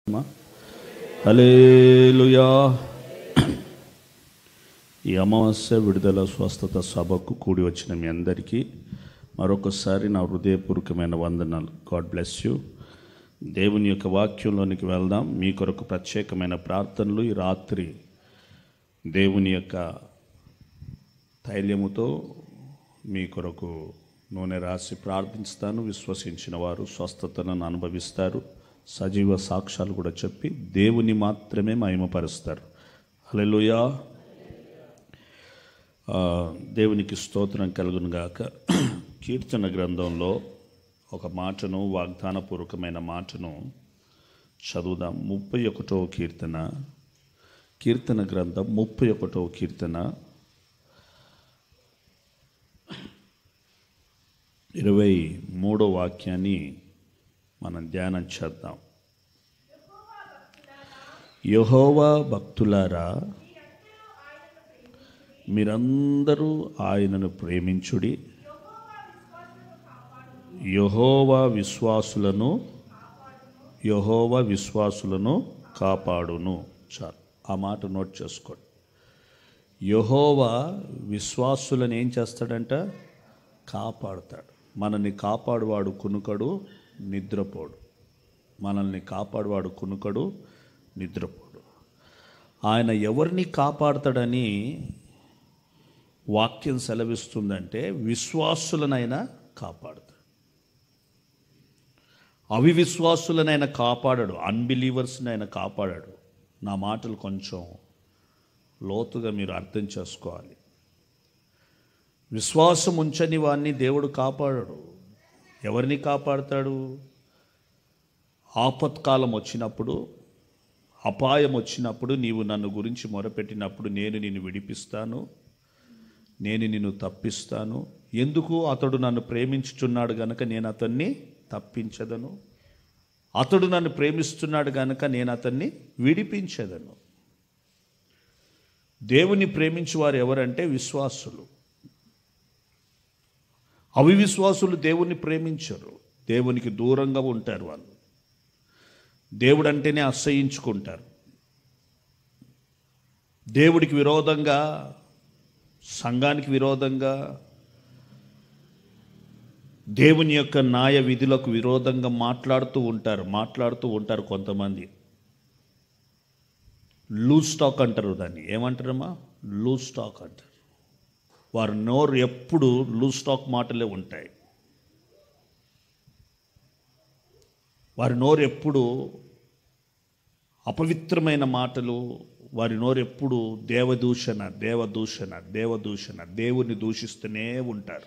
Hallelujah ఈ అమావాస్య విడుదల స్వస్థత సభకు కూడి వచ్చిన మీ అందరికీ మరొకసారి నా హృదయపూర్వకమైన వందనాలు గాడ్ బ్లెస్ యూ దేవుని యొక్క వాక్యంలోనికి వెళ్దాం మీ కొరకు ప్రత్యేకమైన ప్రార్థనలు ఈ రాత్రి దేవుని యొక్క ధైర్యముతో మీ కొరకు నూనె రాసి ప్రార్థిస్తాను విశ్వసించిన వారు స్వస్థతను అనుభవిస్తారు సజీవ సాక్ష్యాలు కూడా చెప్పి దేవుని మాత్రమే మహిమపరుస్తారు హల్లెలూయా ఆ, దేవునికి స్తోత్రం కలుగును గాక కీర్తన గ్రంథంలో ఒక మాటను వాగ్దానపూర్వకమైన మాటను చదువుదాం ముప్పై ఒకటో కీర్తన కీర్తన గ్రంథం ముప్పై ఒకటో కీర్తన ఇరవై మూడో వాక్యాన్ని మనం ధ్యానం చేద్దాం యహోవా భక్తులారా మీరందరూ ఆయనను ప్రేమించుడి యహోవా విశ్వాసులను యహోవా విశ్వాసులను కాపాడును చాలు ఆ మాట నోట్ చేసుకోండి యహోవా విశ్వాసులను ఏం చేస్తాడంట కాపాడుతాడు మనల్ని కాపాడువాడు కునుకడు నిద్రపోడు మనల్ని కాపాడువాడు కునుకడు నిద్రపోడు ఆయన ఎవరిని కాపాడతాడని వాక్యం సెలవిస్తుందంటే విశ్వాసులనైనా కాపాడుతాడు అవివిశ్వాసులనైనా కాపాడాడు అన్బిలీవర్స్ని ఆయన కాపాడాడు నా మాటలు కొంచెం లోతుగా మీరు అర్థం చేసుకోవాలి విశ్వాసం ఉంచని వారిని దేవుడు కాపాడాడు ఎవరిని కాపాడుతాడు ఆపత్కాలం వచ్చినప్పుడు అపాయం వచ్చినప్పుడు నీవు నన్ను గురించి మొరపెట్టినప్పుడు నేను నిన్ను విడిపిస్తాను నేను నిన్ను తప్పిస్తాను ఎందుకు అతడు నన్ను ప్రేమించుచున్నాడు గనక నేను అతన్ని తప్పించదను అతడు నన్ను ప్రేమిస్తున్నాడు గనక నేను అతన్ని విడిపించదను దేవుని ప్రేమించువారు ఎవరంటే విశ్వాసులు అవివిశ్వాసులు దేవుణ్ణి ప్రేమించరు దేవునికి దూరంగా ఉంటారు వాళ్ళు దేవుడు అంటేనే అసహించుకుంటారు దేవుడికి విరోధంగా సంఘానికి విరోధంగా దేవుని యొక్క న్యాయ విధులకు విరోధంగా మాట్లాడుతూ ఉంటారు మాట్లాడుతూ ఉంటారు కొంతమంది లూజ్ స్టాక్ అంటారు దాన్ని ఏమంటారమ్మా లూజ్ స్టాక్ అంటారు వారి నోరు ఎప్పుడు లూజ్ స్టాక్ మాటలే ఉంటాయి వారి నోరు ఎప్పుడు అపవిత్రమైన మాటలు వారి నోరు ఎప్పుడు దేవదూషణ దేవదూషణ దేవదూషణ దేవుని దూషిస్తూనే ఉంటారు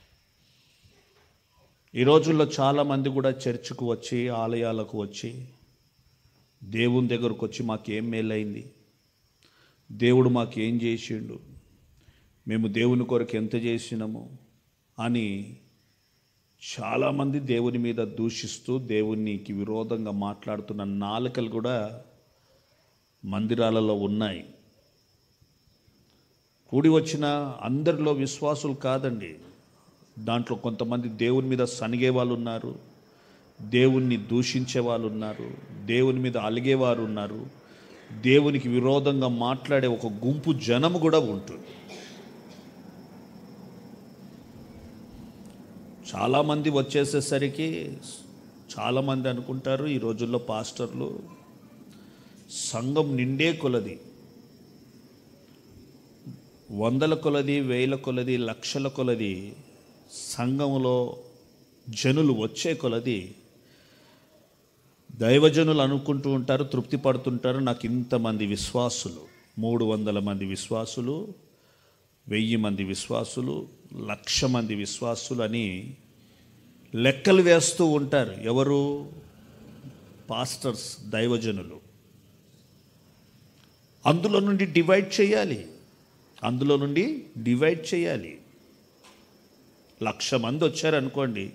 ఈ రోజుల్లో చాలామంది కూడా చర్చికి వచ్చి ఆలయాలకు వచ్చి దేవుని దగ్గరకు వచ్చి మాకేం మేలైంది దేవుడు మాకేం చేసిండు మేము దేవుని కొరకు ఎంత చేసినాము అని చాలామంది దేవుని మీద దూషిస్తూ దేవునికి విరోధంగా మాట్లాడుతున్న నాలుకలు కూడా మందిరాలలో ఉన్నాయి కూడి వచ్చిన అందరిలో విశ్వాసులు కాదండి దాంట్లో కొంతమంది దేవుని మీద సనిగే వాళ్ళు ఉన్నారు దేవుణ్ణి దూషించే వాళ్ళు ఉన్నారు దేవుని మీద అలిగేవారు ఉన్నారు దేవునికి విరోధంగా మాట్లాడే ఒక గుంపు జనము కూడా ఉంటుంది చాలామంది వచ్చేసేసరికి చాలామంది అనుకుంటారు ఈ రోజుల్లో పాస్టర్లు సంఘం నిండే కొలది వందల కొలది వేల కొలది లక్షల కొలది సంఘంలో జనులు వచ్చే కొలది దైవజనులు అనుకుంటూ ఉంటారు తృప్తి పడుతుంటారు నాకు ఇంతమంది విశ్వాసులు మూడు వందల మంది విశ్వాసులు వెయ్యి మంది విశ్వాసులు లక్ష మంది విశ్వాసులు అని లెక్కలు వేస్తూ ఉంటారు ఎవరు పాస్టర్స్ దైవజనులు అందులో నుండి డివైడ్ చేయాలి అందులో నుండి డివైడ్ చేయాలి లక్ష మంది వచ్చారనుకోండి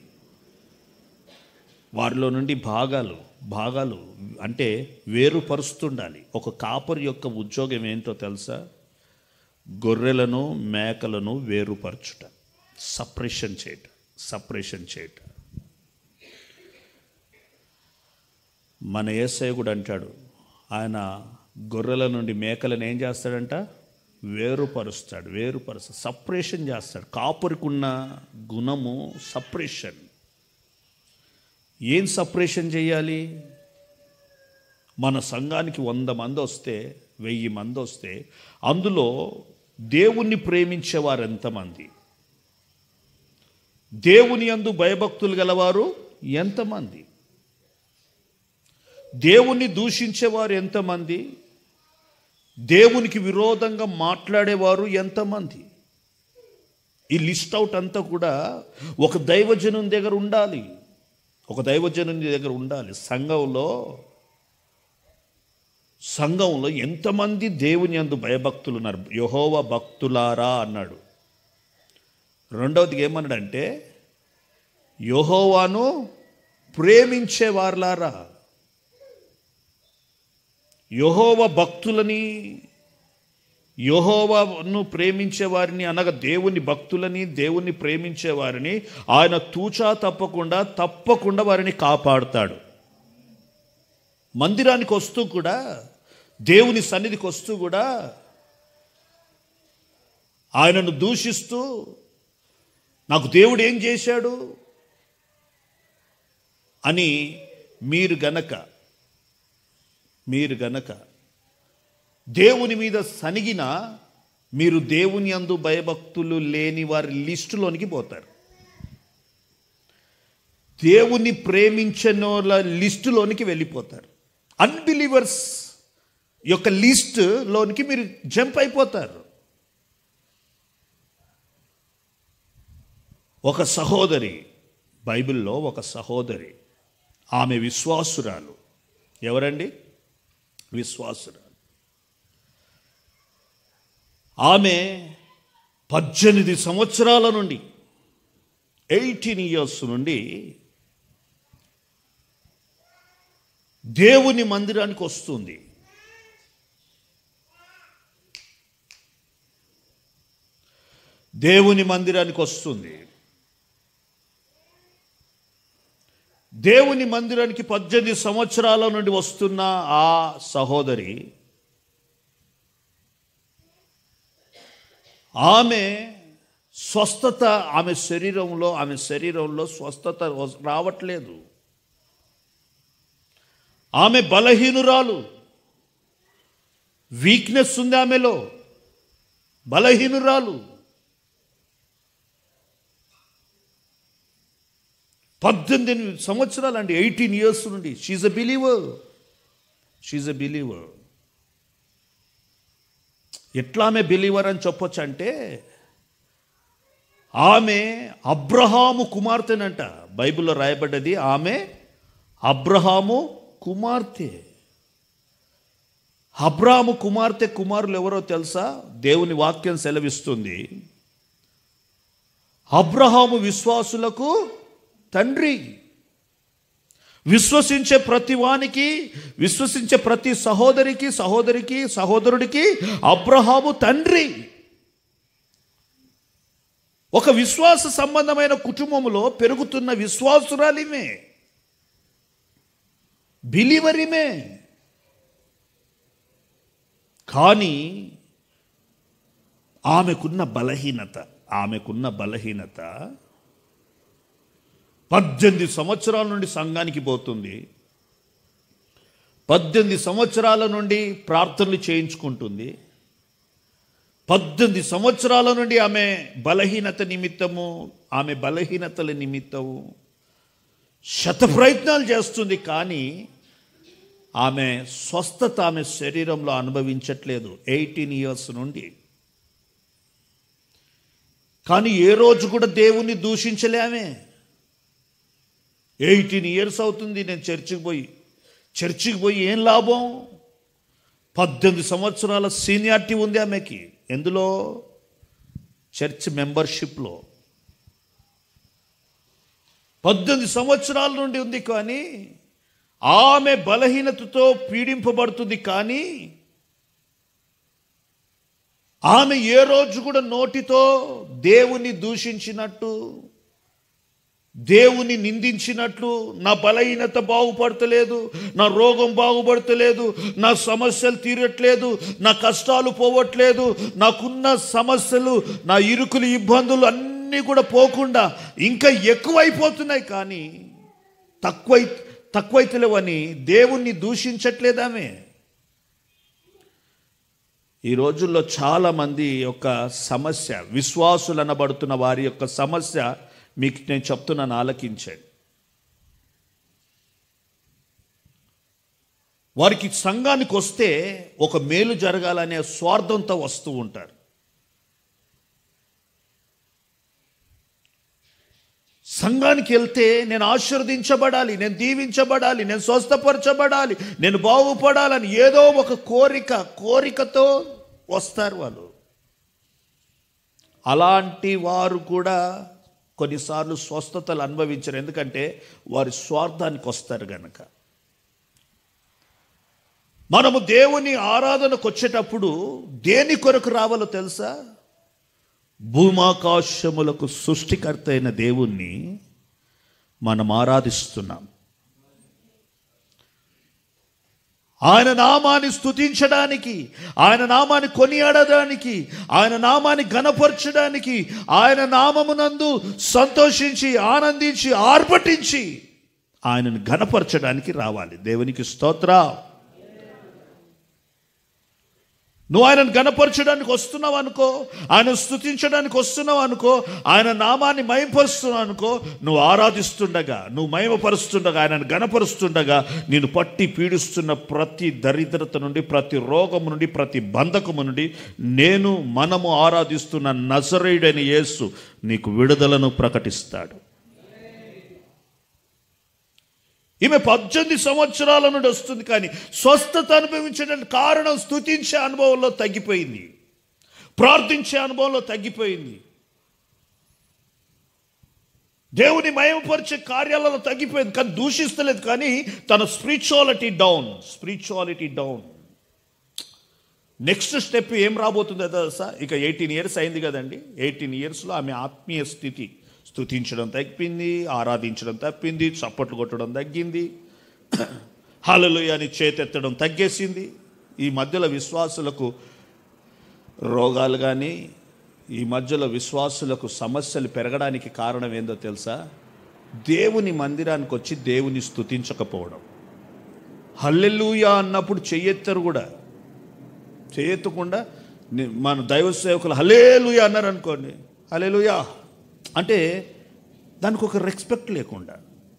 వారిలో నుండి భాగాలు భాగాలు అంటే వేరుపరుస్తుండాలి ఒక కాపరి యొక్క ఉద్యోగం ఏంటో తెలుసా గొర్రెలను మేకలను వేరుపరచుట సపరేషన్ చేయట సపరేషన్ చేయట మన ఏసఐ కూడా అంటాడు ఆయన గొర్రెల నుండి మేకలను ఏం చేస్తాడంట వేరుపరుస్తాడు వేరుపరుస్తాడు సపరేషన్ చేస్తాడు కాపురికి ఉన్న గుణము సపరేషన్ ఏం సపరేషన్ చేయాలి మన సంఘానికి వంద మంది వస్తే వెయ్యి మంది వస్తే అందులో దేవుణ్ణి ప్రేమించేవారు ఎంతమంది దేవుని యందు భయభక్తులు గలవారు ఎంతమంది దేవుణ్ణి దూషించేవారు ఎంతమంది దేవునికి విరోధంగా మాట్లాడేవారు ఎంతమంది ఈ లిస్ట్ అవుట్ అంతా కూడా ఒక దైవజనుని దగ్గర ఉండాలి ఒక దైవజనుని దగ్గర ఉండాలి సంఘంలో సంఘంలో ఎంతమంది దేవుని యందు భయభక్తులు ఉన్నారు యహోవ భక్తులారా అన్నాడు రెండవది ఏమన్నాడంటే యహోవాను ప్రేమించేవారులారా యహోవ భక్తులని యహోవాను ప్రేమించే వారిని అనగా దేవుని భక్తులని దేవుని ప్రేమించే వారిని ఆయన తూచా తప్పకుండా తప్పకుండా వారిని కాపాడుతాడు మందిరానికి వస్తూ కూడా దేవుని సన్నిధికి వస్తూ కూడా ఆయనను దూషిస్తూ నాకు దేవుడు ఏం చేశాడు అని మీరు గనక మీరు గనక దేవుని మీద సనిగిన మీరు దేవుని అందు భయభక్తులు లేని వారి లిస్టులోనికి పోతారు దేవుని ప్రేమించనోళ్ళ లిస్టులోనికి వెళ్ళిపోతారు అన్బిలీవర్స్ యొక్క లిస్టులోనికి మీరు జంప్ అయిపోతారు ఒక సహోదరి బైబిల్లో ఒక సహోదరి ఆమె విశ్వాసురాలు ఎవరండి విశ్వాసురాలు ఆమె పద్దెనిమిది సంవత్సరాల నుండి ఎయిటీన్ ఇయర్స్ నుండి దేవుని మందిరానికి వస్తుంది దేవుని మందిరానికి వస్తుంది దేవుని మందిరానికి పద్దెనిమిది సంవత్సరాల నుండి వస్తున్న ఆ సహోదరి ఆమె స్వస్థత ఆమె శరీరంలో ఆమె శరీరంలో స్వస్థత వస్- రావట్లేదు ఆమె బలహీనురాలు వీక్నెస్ ఉంది ఆమెలో బలహీనురాలు పద్దెనిమిది సంవత్సరాలు అండి ఎయిటీన్ ఇయర్స్ నుండి she's a believer she's a believer ఎట్లా ఆమె బిలీవర్ అని చెప్పొచ్చు అంటే ఆమె అబ్రహాము కుమార్తెనంట బైబిల్లో రాయబడ్డది ఆమె అబ్రహాము కుమార్తె అబ్రాహాము కుమార్తె కుమారులు ఎవరో తెలుసా దేవుని వాక్యం సెలవిస్తుంది అబ్రహాము విశ్వాసులకు తండ్రి విశ్వసించే ప్రతి వానికి విశ్వసించే ప్రతి సహోదరికి సహోదరికి సహోదరుడికి అబ్రహాము తండ్రి ఒక విశ్వాస సంబంధమైన కుటుంబంలో పెరుగుతున్న విశ్వాసురాలిమే బిలీవరిమే కానీ ఆమెకున్న బలహీనత ఆమెకున్న బలహీనత పద్దెనిమిది సంవత్సరాల నుండి సంఘానికి పోతుంది పద్దెనిమిది సంవత్సరాల నుండి ప్రార్థనలు చేయించుకుంటుంది పద్దెనిమిది సంవత్సరాల నుండి ఆమె బలహీనత నిమిత్తము ఆమె బలహీనతల నిమిత్తము శత ప్రయత్నాలు చేస్తుంది కానీ ఆమె స్వస్థత ఆమె శరీరంలో అనుభవించట్లేదు ఎయిటీన్ ఇయర్స్ నుండి కానీ ఏ రోజు కూడా దేవుణ్ణి దూషించలే ఆమె ఎయిటీన్ ఇయర్స్ అవుతుంది నేను చర్చికి పోయి చర్చికి పోయి ఏం లాభం పద్దెనిమిది సంవత్సరాల సీనియారిటీ ఉంది ఆమెకి ఎందులో చర్చ్ మెంబర్షిప్లో పద్దెనిమిది సంవత్సరాల నుండి ఉంది కానీ ఆమె బలహీనతతో పీడింపబడుతుంది కానీ ఆమె ఏ రోజు కూడా నోటితో దేవుని దూషించినట్టు దేవుని నిందించినట్లు నా బలహీనత బాగుపడతలేదు నా రోగం బాగుపడతలేదు నా సమస్యలు తీరట్లేదు నా కష్టాలు పోవట్లేదు నాకున్న సమస్యలు నా ఇరుకులు ఇబ్బందులు అన్నీ కూడా పోకుండా ఇంకా ఎక్కువైపోతున్నాయి కానీ తక్కువై తక్కువైతలేవని దేవుణ్ణి దూషించట్లేదామే ఈ రోజుల్లో చాలామంది యొక్క సమస్య విశ్వాసులు అనబడుతున్న వారి యొక్క సమస్య మీకు నేను చెప్తున్నాను ఆలకించండి వారికి సంఘానికి వస్తే ఒక మేలు జరగాలనే స్వార్థంతో వస్తూ ఉంటారు సంఘానికి వెళ్తే నేను ఆశీర్వదించబడాలి నేను దీవించబడాలి నేను స్వస్థపరచబడాలి నేను బాగుపడాలని ఏదో ఒక కోరిక కోరికతో వస్తారు వాళ్ళు అలాంటి వారు కూడా కొన్నిసార్లు స్వస్థతలు అనుభవించరు ఎందుకంటే వారి స్వార్థానికి వస్తారు గనక మనము దేవుని ఆరాధనకు వచ్చేటప్పుడు దేని కొరకు రావాలో తెలుసా భూమాకాశములకు సృష్టికర్త అయిన దేవుణ్ణి మనం ఆరాధిస్తున్నాం ఆయన నామాన్ని స్తుతించడానికి ఆయన నామాన్ని కొనియాడడానికి ఆయన నామాన్ని గణపరచడానికి ఆయన నామమునందు సంతోషించి ఆనందించి ఆర్భటించి ఆయనను గణపరచడానికి రావాలి దేవునికి స్తోత్ర నువ్వు ఆయనను గణపరచడానికి వస్తున్నావు అనుకో ఆయన స్థుతించడానికి వస్తున్నావు అనుకో ఆయన నామాన్ని మయంపరుస్తున్నావు అనుకో నువ్వు ఆరాధిస్తుండగా నువ్వు మయమపరుస్తుండగా ఆయనను గణపరుస్తుండగా నేను పట్టి పీడిస్తున్న ప్రతి దరిద్రత నుండి ప్రతి రోగము నుండి ప్రతి బంధకము నుండి నేను మనము ఆరాధిస్తున్న నజరేయుడని యేసు నీకు విడుదలను ప్రకటిస్తాడు ఈమె పద్దెనిమిది సంవత్సరాల నుండి వస్తుంది కానీ స్వస్థత అనుభవించడానికి కారణం స్థుతించే అనుభవంలో తగ్గిపోయింది ప్రార్థించే అనుభవంలో తగ్గిపోయింది దేవుని మయమపరిచే కార్యాలలో తగ్గిపోయింది కానీ దూషిస్తలేదు కానీ తన spirituality down spirituality down next step ఏం రాబోతుందో తెలుసా ఇక ఎయిటీన్ ఇయర్స్ అయింది కదండి ఎయిటీన్ ఇయర్స్లో ఆమె ఆత్మీయ స్థితి స్థుతించడం తగ్గింది ఆరాధించడం తప్పింది చప్పట్లు కొట్టడం తగ్గింది హాలలు అని చేతెత్తడం తగ్గేసింది ఈ మధ్యలో విశ్వాసులకు రోగాలు కానీ ఈ మధ్యలో విశ్వాసులకు సమస్యలు పెరగడానికి కారణం ఏందో తెలుసా దేవుని మందిరానికి వచ్చి దేవుని స్థుతించకపోవడం హల్లెలూయా అన్నప్పుడు చెయ్యెత్తరు కూడా చేయెత్తకుండా ని- మన దైవ సేవకులు హలేలుయా అన్నారు అనుకోండి హలేలుయా అంటే దానికి ఒక రెస్పెక్ట్ లేకుండా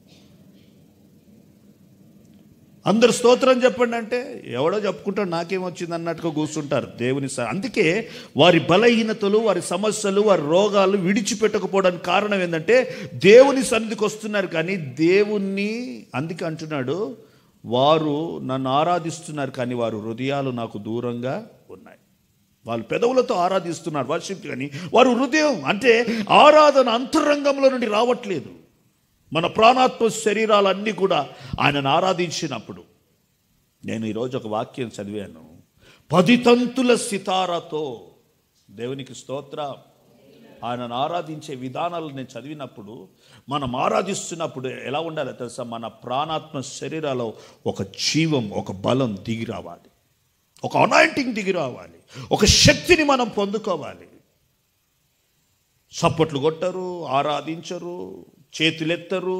అందరు స్తోత్రం చెప్పండి అంటే ఎవడో చెప్పుకుంటాడు నాకేం వచ్చింది అన్నట్టుగా కూర్చుంటారు దేవుని స అందుకే వారి బలహీనతలు వారి సమస్యలు వారి రోగాలు విడిచిపెట్టకపోవడానికి కారణం ఏంటంటే దేవుని సన్నిధికి వస్తున్నారు కానీ దేవుణ్ణి అందుకే అంటున్నాడు వారు నన్ను ఆరాధిస్తున్నారు కానీ వారు హృదయాలు నాకు దూరంగా ఉన్నాయి వాళ్ళు పెదవులతో ఆరాధిస్తున్నారు వర్షిప్ కానీ వారు హృదయం అంటే ఆరాధన అంతరంగంలో నుండి రావట్లేదు మన ప్రాణాత్మ శరీరాలన్నీ కూడా ఆయనను ఆరాధించినప్పుడు నేను ఈరోజు ఒక వాక్యం చదివాను పది తంతుల సితారాతో దేవునికి స్తోత్ర ఆయనను ఆరాధించే విధానాలు నేను చదివినప్పుడు మనం ఆరాధిస్తున్నప్పుడు ఎలా ఉండాలో తెలుసా మన ప్రాణాత్మ శరీరాలో ఒక జీవం ఒక బలం దిగి రావాలి ఒక అనాయింటింగ్ దిగి రావాలి ఒక శక్తిని మనం పొందుకోవాలి చప్పట్లు కొట్టరు ఆరాధించరు చేతులెత్తరు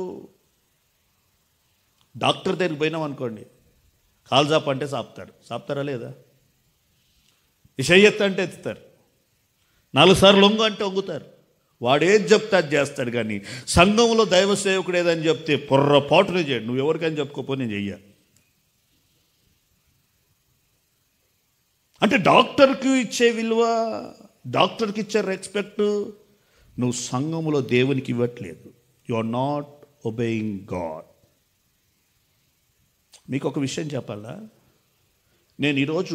డాక్టర్ దగ్గరికి పోయినాం అనుకోండి కాల్జాప్ అంటే సాపుతారు సాపుతారా లేదా ఈ చెయ్యెత్త అంటే ఎత్తుతారు నాలుగు సార్లు లొంగు అంటే వంగుతారు వాడు ఏది చెప్తే అది చేస్తాడు కానీ సంఘంలో దైవ సేవకుడు ఏదని చెప్తే పొర్రపాటునే చేయడు నువ్వు ఎవరికైనా చెప్పుకోపో నేను చెయ్య అంటే డాక్టర్కి ఇచ్చే విలువ డాక్టర్కి ఇచ్చే రెస్పెక్ట్ నువ్వు సంఘములో దేవునికి ఇవ్వట్లేదు you are not obeying God మీకు ఒక విషయం చెప్పాలా నేను ఈరోజు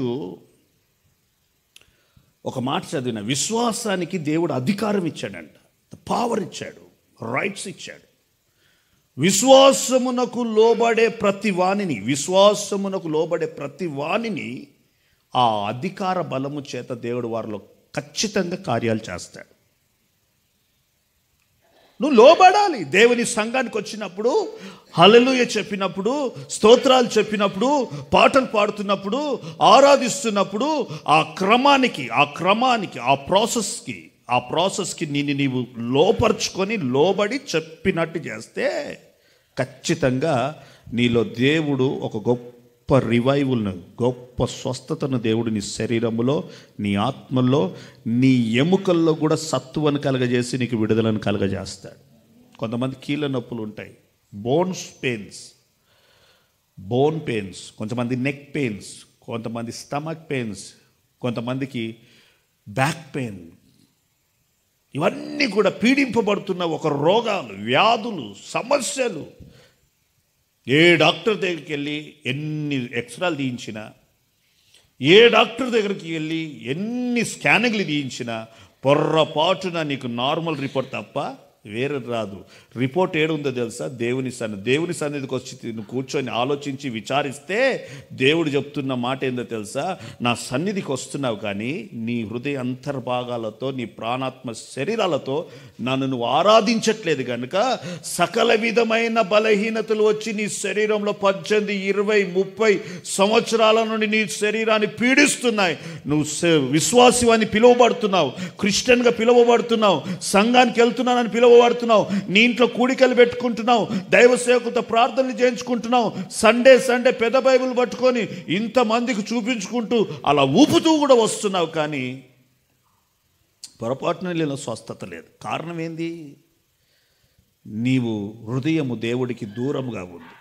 ఒక మాట చదివిన విశ్వాసానికి దేవుడు అధికారం ఇచ్చాడంట పవర్ ఇచ్చాడు రైట్స్ ఇచ్చాడు విశ్వాసమునకు లోబడే ప్రతి వాణిని విశ్వాసమునకు లోబడే ప్రతి వాణిని ఆ అధికార బలము చేత దేవుడు వారిలో ఖచ్చితంగా కార్యాలు చేస్తాడు నువ్వు లోబడాలి దేవుని సంఘానికి వచ్చినప్పుడు హలలుయ చెప్పినప్పుడు స్తోత్రాలు చెప్పినప్పుడు పాటలు పాడుతున్నప్పుడు ఆరాధిస్తున్నప్పుడు ఆ క్రమానికి ఆ క్రమానికి ఆ ప్రాసెస్కి ఆ ప్రాసెస్కి నిన్ను నీవు లోపరుచుకొని లోబడి చెప్పినట్టు చేస్తే ఖచ్చితంగా నీలో దేవుడు ఒక గొప్ప రివైవల్ను గొప్ప స్వస్థతను దేవుడు నీ శరీరములో నీ ఆత్మలో నీ ఎముకల్లో కూడా సత్తువను కలగజేసి నీకు విడుదలను కలగజేస్తాడు కొంతమంది కీళ్ళ నొప్పులు ఉంటాయి బోన్స్ పెయిన్స్ బోన్ పెయిన్స్ కొంతమంది నెక్ పెయిన్స్ కొంతమంది స్టమక్ పెయిన్స్ కొంతమందికి బ్యాక్ పెయిన్ ఇవన్నీ కూడా పీడింపబడుతున్న ఒక రోగాలు వ్యాధులు సమస్యలు ఏ డాక్టర్ దగ్గరికి వెళ్ళి ఎన్ని ఎక్స్రాలు తీయించినా ఏ డాక్టర్ దగ్గరికి వెళ్ళి ఎన్ని స్కానింగ్లు తీయించినా పొర్రపాటున నీకు నార్మల్ రిపోర్ట్ తప్ప వేరే రాదు రిపోర్ట్ ఏడుందో తెలుసా దేవుని సన్నిధి దేవుని సన్నిధికి వచ్చి నువ్వు కూర్చొని ఆలోచించి విచారిస్తే దేవుడు చెప్తున్న మాట ఏందో తెలుసా నా సన్నిధికి వస్తున్నావు కానీ నీ హృదయ అంతర్భాగాలతో నీ ప్రాణాత్మ శరీరాలతో నన్ను నువ్వు ఆరాధించట్లేదు కనుక సకల విధమైన బలహీనతలు వచ్చి నీ శరీరంలో పద్దెనిమిది ఇరవై ముప్పై సంవత్సరాల నుండి నీ శరీరాన్ని పీడిస్తున్నాయి నువ్వు స- విశ్వాసి అని పిలువబడుతున్నావు క్రిస్టియన్గా పిలువబడుతున్నావు సంఘానికి వెళ్తున్నానని పిలువబడుతున్నావు నీ ఇంట్లో కూడికలు పెట్టుకుంటున్నావు దైవ సేవకులతో ప్రార్థనలు చేయించుకుంటున్నావు సండే సండే పెద్ద బైబిల్ పట్టుకొని ఇంతమందికి చూపించుకుంటూ అలా ఊపుతూ కూడా వస్తున్నావు కానీ పొరపాటున లేని స్వస్థత లేదు కారణం ఏంది నీవు హృదయము దేవుడికి దూరంగా ఉంది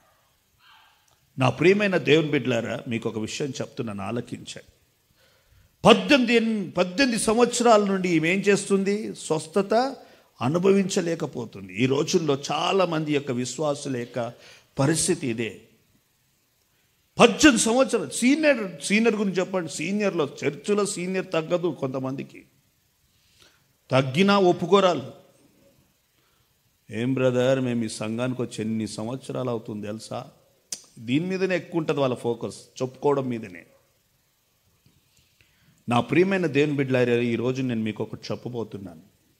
నా ప్రియమైన దేవుని బిడ్డలారా మీకు ఒక విషయం చెప్తున్నాను ఆలకించండి పద్దెనిమిది పద్దెనిమిది సంవత్సరాల నుండి ఈమె ఏం చేస్తుంది స్వస్థత అనుభవించలేకపోతుంది ఈ రోజుల్లో చాలామంది యొక్క విశ్వాసుల యొక్క పరిస్థితి ఇదే పద్దెనిమిది సంవత్సరాలు సీనియర్ సీనియర్ గురించి చెప్పండి సీనియర్లో చర్చిలో సీనియర్ తగ్గదు కొంతమందికి తగ్గినా ఒప్పుకోరాలు ఏం బ్రదర్ మేము ఈ సంఘానికి వచ్చి ఎన్ని సంవత్సరాలు అవుతుంది తెలుసా దీని మీదనే ఎక్కువ ఉంటుంది వాళ్ళ ఫోకస్ చెప్పుకోవడం మీదనే నా ప్రియమైన దేవుని బిడ్డలారా ఈరోజు నేను మీకు ఒకటి చెప్పబోతున్నాను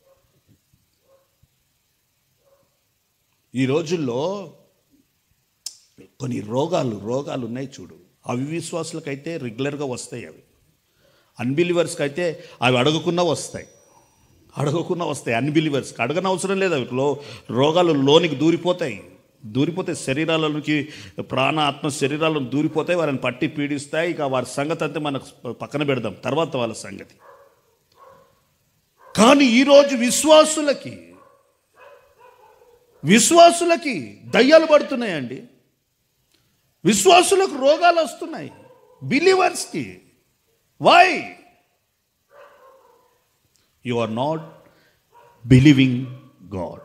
ఈ రోజుల్లో కొన్ని రోగాలు రోగాలు ఉన్నాయి చూడు అవిశ్వాసులకైతే రెగ్యులర్గా వస్తాయి అవి అన్బిలీవర్స్కి అయితే అవి అడగకుండా వస్తాయి అడగకుండా వస్తాయి అన్బిలీవర్స్కి అడగని అవసరం లేదు అవి లో రోగాలు లోనికి దూరిపోతాయి దూరిపోతే శరీరాలలోకి ప్రాణ ఆత్మ శరీరాలను దూరిపోతాయి వారిని పట్టి పీడిస్తాయి ఇక వారి సంగతి అంతే మనకు పక్కన పెడదాం తర్వాత వాళ్ళ సంగతి కానీ ఈరోజు విశ్వాసులకి విశ్వాసులకి దయ్యాలు పడుతున్నాయండి విశ్వాసులకు రోగాలు వస్తున్నాయి బిలీవర్స్కి why you are not believing God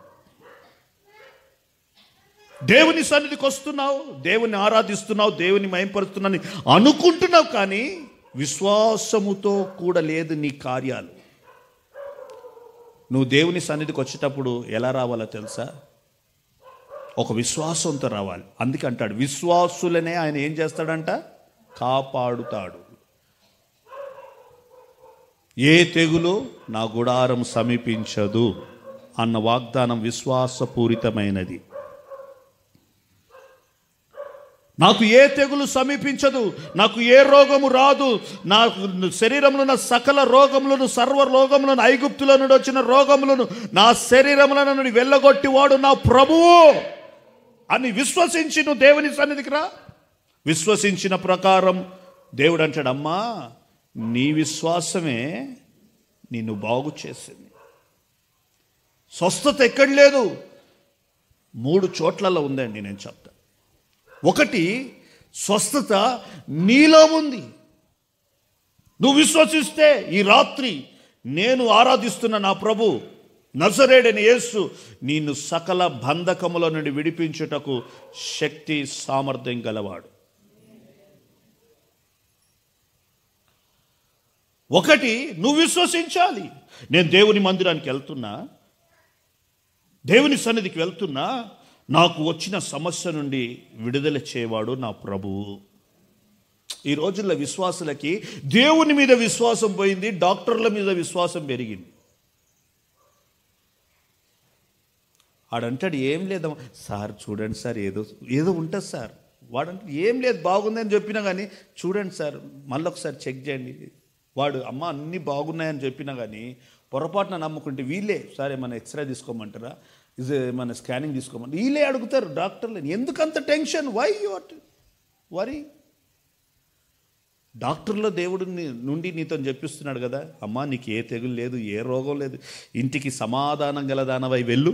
దేవుని సన్నిధికి వస్తున్నావు దేవుని ఆరాధిస్తున్నావు దేవుని మయంపరుస్తున్నావు అనుకుంటున్నావు కానీ విశ్వాసముతో కూడా లేదు నీ కార్యాలు నువ్వు దేవుని సన్నిధికి వచ్చేటప్పుడు ఎలా రావాలో తెలుసా ఒక విశ్వాసంతో రావాలి అందుకే అంటాడు విశ్వాసులనే ఆయన ఏం చేస్తాడంట కాపాడుతాడు ఏ తెగులు నా గుడారం సమీపించదు అన్న వాగ్దానం విశ్వాసపూరితమైనది నాకు ఏ తెగులు సమీపించదు నాకు ఏ రోగము రాదు నాకు శరీరంలో ఉన్న సకల రోగములను సర్వ రోగములను ఐగుప్తుల నుండి వచ్చిన రోగములను నా శరీరముల నుండి వెళ్ళగొట్టివాడు నా ప్రభువు అని విశ్వసించి నువ్వు దేవుని సన్నిధికి రా విశ్వసించిన ప్రకారం దేవుడు అంటాడు అమ్మా నీ విశ్వాసమే నిన్ను బాగు చేసింది స్వస్థత ఎక్కడ లేదు మూడు చోట్లలో ఉందండి నేను చెప్తా ఒకటి స్వస్థత నీలో ఉంది నువ్వు విశ్వసిస్తే ఈ రాత్రి నేను ఆరాధిస్తున్న నా ప్రభు నజరేడని యేసు నిన్ను సకల బంధకముల నుండి విడిపించుటకు శక్తి సామర్థ్యం గలవాడు ఒకటి నువ్వు విశ్వసించాలి నేను దేవుని మందిరానికి వెళ్తున్నా దేవుని సన్నిధికి వెళ్తున్నా నాకు వచ్చిన సమస్య నుండి విడుదల చేయవాడు నా ప్రభువు ఈ రోజుల్లో విశ్వాసులకి దేవుని మీద విశ్వాసం పోయింది డాక్టర్ల మీద విశ్వాసం పెరిగింది ఆడంటాడు ఏం లేదమ్మా సార్ చూడండి సార్ ఏదో ఏదో ఉంటుంది సార్ వాడంటే ఏం లేదు బాగుందని చెప్పినా కానీ చూడండి సార్ మళ్ళీ ఒకసారి చెక్ చేయండి వాడు అమ్మ అన్నీ బాగున్నాయని చెప్పినా కానీ పొరపాటున నమ్ముకుంటే వీళ్ళే సరే మన ఎక్స్రే తీసుకోమంటారా ఇది మన స్కానింగ్ తీసుకోమంటారు వీళ్ళే అడుగుతారు డాక్టర్లు ఎందుకంత టెన్షన్ వై వాట్ వరీ డాక్టర్లో దేవుడు నీ- నుండి నీతో చెప్పిస్తున్నాడు కదా అమ్మా నీకు ఏ తెగులు లేదు ఏ రోగం లేదు ఇంటికి సమాధానం గల దానవై వెళ్ళు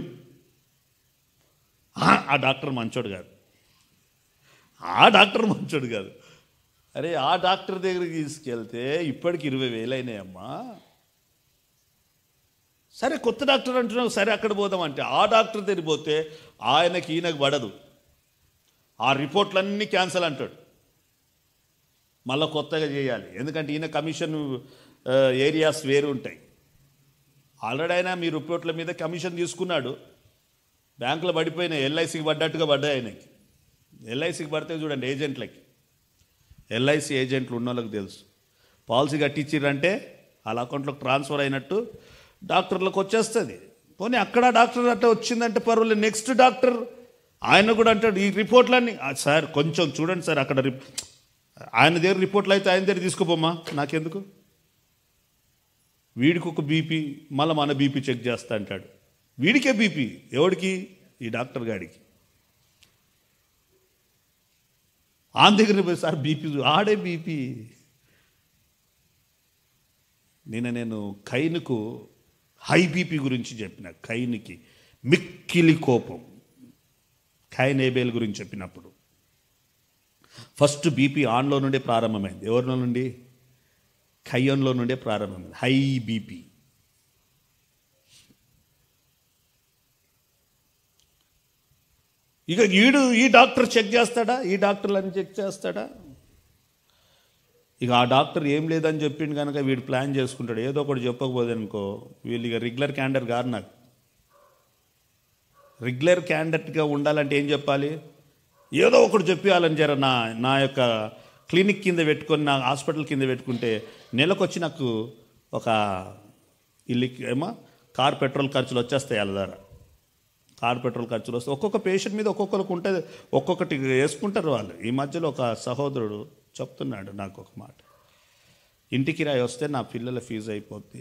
ఆ, ఆ డాక్టర్ మంచోడు కాదు ఆ డాక్టర్ మంచోడు కాదు అరే ఆ డాక్టర్ దగ్గరికి తీసుకెళ్తే ఇప్పటికి ఇరవై వేలు అయినాయమ్మా సరే కొత్త డాక్టర్ అంటున్నావు సరే అక్కడ పోదాం అంటే ఆ డాక్టర్ దగ్గర పోతే ఆయనకి ఈయనకు పడదు ఆ రిపోర్ట్లన్నీ క్యాన్సల్ అంటాడు మళ్ళీ కొత్తగా చేయాలి ఎందుకంటే ఈయన కమిషన్ ఆ, ఏరియాస్ వేరు ఉంటాయి ఆల్రెడీ అయినా మీ రిపోర్ట్ల మీద కమిషన్ తీసుకున్నాడు బ్యాంకులో పడిపోయిన ఎల్ఐసికి పడ్డట్టుగా పడ్డాయి ఆయనకి ఎల్ఐసికి పడితే చూడండి ఏజెంట్లకి ఎల్ఐసి ఏజెంట్లు ఉన్న వాళ్ళకి తెలుసు పాలసీ కట్టించిర్రంటే వాళ్ళ అకౌంట్లోకి ట్రాన్స్ఫర్ అయినట్టు డాక్టర్లకు వచ్చేస్తుంది పోనీ అక్కడ డాక్టర్ అట్లా వచ్చిందంటే పర్వాలేదు నెక్స్ట్ డాక్టర్ ఆయన కూడా అంటాడు ఈ రిపోర్ట్లన్నీ "ఆ, సార్ కొంచెం చూడండి సార్ అక్కడ రిప్ ఆయన దగ్గర రిపోర్ట్లు అయితే ఆయన దగ్గర తీసుకోపోమ్మా నాకెందుకు వీడికి ఒక బీపీ మళ్ళీ మన బీపీ చెక్ చేస్తా అంటాడు వీడికే బీపీ ఎవడికి ఈ డాక్టర్ గాడికి ఆన్ దగ్గర పోయి సార్ బీపీ ఆడే బీపీ నిన్న నేను కైనుకు హై బీపీ గురించి చెప్పిన కైన్కి మిక్కిలి కోపం కైన్ ఏబేల్ గురించి చెప్పినప్పుడు ఫస్ట్ బీపీ ఆన్లో నుండే ప్రారంభమైంది ఎవరిలో నుండి కయ్యంలో నుండే ప్రారంభమైంది హై బీపీ ఇక ఈడు ఈ డాక్టర్ చెక్ చేస్తాడా ఈ డాక్టర్లని చెక్ చేస్తాడా ఇక ఆ డాక్టర్ ఏం లేదని చెప్పిండు కనుక వీడు ప్లాన్ చేసుకుంటాడు ఏదో ఒకటి చెప్పకపోతే అనుకో వీళ్ళు ఇక రెగ్యులర్ క్యాండర్ కాదు నాకు రెగ్యులర్ క్యాండిడేట్గా ఉండాలంటే ఏం చెప్పాలి ఏదో ఒకటి చెప్పాలని జర నా నా యొక్క క్లినిక్ కింద పెట్టుకొని నా హాస్పిటల్ కింద పెట్టుకుంటే నెలకొచ్చి నాకు ఒక ఇల్లు ఏమో కార్ పెట్రోల్ ఖర్చులు వచ్చేస్తాయి వాళ్ళ ద్వారా కార్ పెట్రోల్ ఖర్చులు వస్తాయి ఒక్కొక్క పేషెంట్ మీద ఒక్కొక్కరికి ఉంటుంది ఒక్కొక్కటి వేసుకుంటారు వాళ్ళు ఈ మధ్యలో ఒక సహోదరుడు చెప్తున్నాడు నాకు ఒక మాట ఇంటి కిరాయి వస్తే నా పిల్లల ఫీజు అయిపోద్ది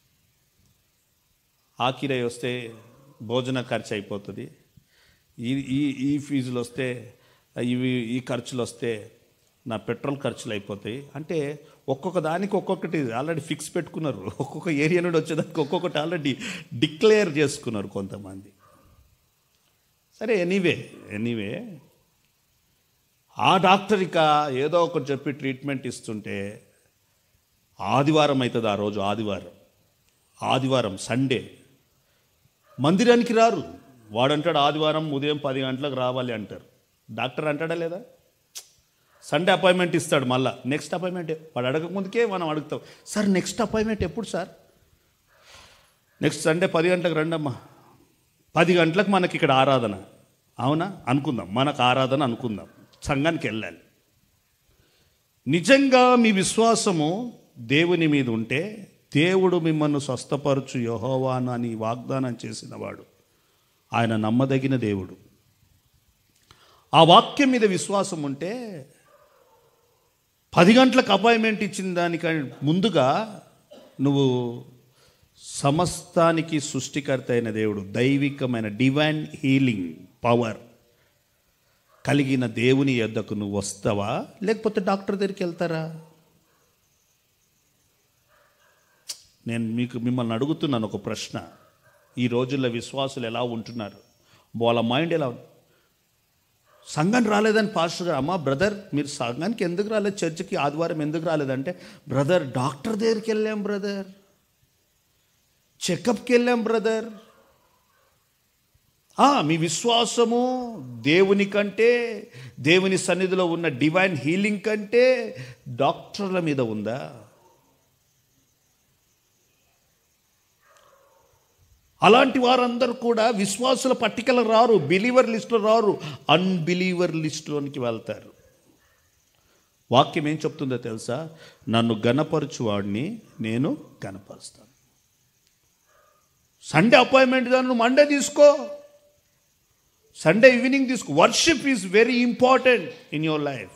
ఆ కిరాయి వస్తే భోజన ఖర్చు అయిపోతుంది ఈ ఈ ఈ ఫీజులు వస్తే ఇవి ఈ ఖర్చులు వస్తే నా పెట్రోల్ ఖర్చులు అయిపోతాయి అంటే ఒక్కొక్క దానికి ఒక్కొక్కటి ఆల్రెడీ ఫిక్స్ పెట్టుకున్నారు ఒక్కొక్క ఏరియా నుండి వచ్చేదానికి ఒక్కొక్కటి ఆల్రెడీ డిక్లేర్ చేసుకున్నారు కొంతమంది సరే ఎనీవే ఎనీవే ఆ డాక్టర్ ఇక ఏదో ఒకటి చెప్పి ట్రీట్మెంట్ ఇస్తుంటే ఆదివారం అవుతుంది ఆ రోజు ఆదివారం ఆదివారం సండే మందిరానికి రారు వాడంటాడు ఆదివారం ఉదయం పది గంటలకు రావాలి అంటారు డాక్టర్ అంటాడా లేదా సండే అపాయింట్మెంట్ ఇస్తాడు మళ్ళా నెక్స్ట్ అపాయింట్మెంట్ వాడు అడగక ముందుకే మనం అడుగుతాం సార్ నెక్స్ట్ అపాయింట్మెంట్ ఎప్పుడు సార్ నెక్స్ట్ సండే పది గంటలకు రండమ్మా పది గంటలకు మనకి ఇక్కడ ఆరాధన అవునా అనుకుందాం మనకు ఆరాధన అనుకుందాం సంఘానికి వెళ్ళాలి నిజంగా మీ విశ్వాసము దేవుని మీద ఉంటే దేవుడు మిమ్మల్ని స్వస్థపరచు యహోవాను అని వాగ్దానం చేసిన వాడు ఆయన నమ్మదగిన దేవుడు ఆ వాక్యం మీద విశ్వాసం ఉంటే పది గంటలకు అపాయింట్మెంట్ ఇచ్చిన దానికంటే ముందుగా నువ్వు సమస్తానికి సృష్టికర్త అయిన దేవుడు దైవికమైన డివైన్ హీలింగ్ పవర్ కలిగిన దేవుని యొద్దకు నువ్వు వస్తావా లేకపోతే డాక్టర్ దగ్గరికి వెళ్తారా నేను మీకు మిమ్మల్ని అడుగుతున్నాను ఒక ప్రశ్న ఈ రోజుల్లో విశ్వాసులు ఎలా ఉంటున్నారు వాళ్ళ మైండ్ ఎలా ఉంది? సంఘం రాలేదని పాస్టర్ గారు అమ్మా బ్రదర్ మీరు సంఘానికి ఎందుకు రాలేదు చర్చికి ఆదివారం ఎందుకు రాలేదంటే బ్రదర్ డాక్టర్ దగ్గరికి వెళ్ళాం బ్రదర్ చెకప్కి వెళ్ళాం బ్రదర్ ఆ, మీ విశ్వాసము దేవుని కంటే దేవుని సన్నిధిలో ఉన్న డివైన్ హీలింగ్ కంటే డాక్టర్ల మీద ఉందా అలాంటి వారందరూ కూడా విశ్వాసుల పట్టికలు రారు బిలీవర్ లిస్టులో రారు అన్బిలీవర్ లిస్టులోనికి వెళ్తారు వాక్యం ఏం చెప్తుందో తెలుసా నన్ను గణపరచువాడిని నేను గణపరుస్తాను సండే అపాయింట్మెంట్ దాన్ని నువ్వు మండే తీసుకో సండే ఈవినింగ్ తీసుకో worship is very important in your life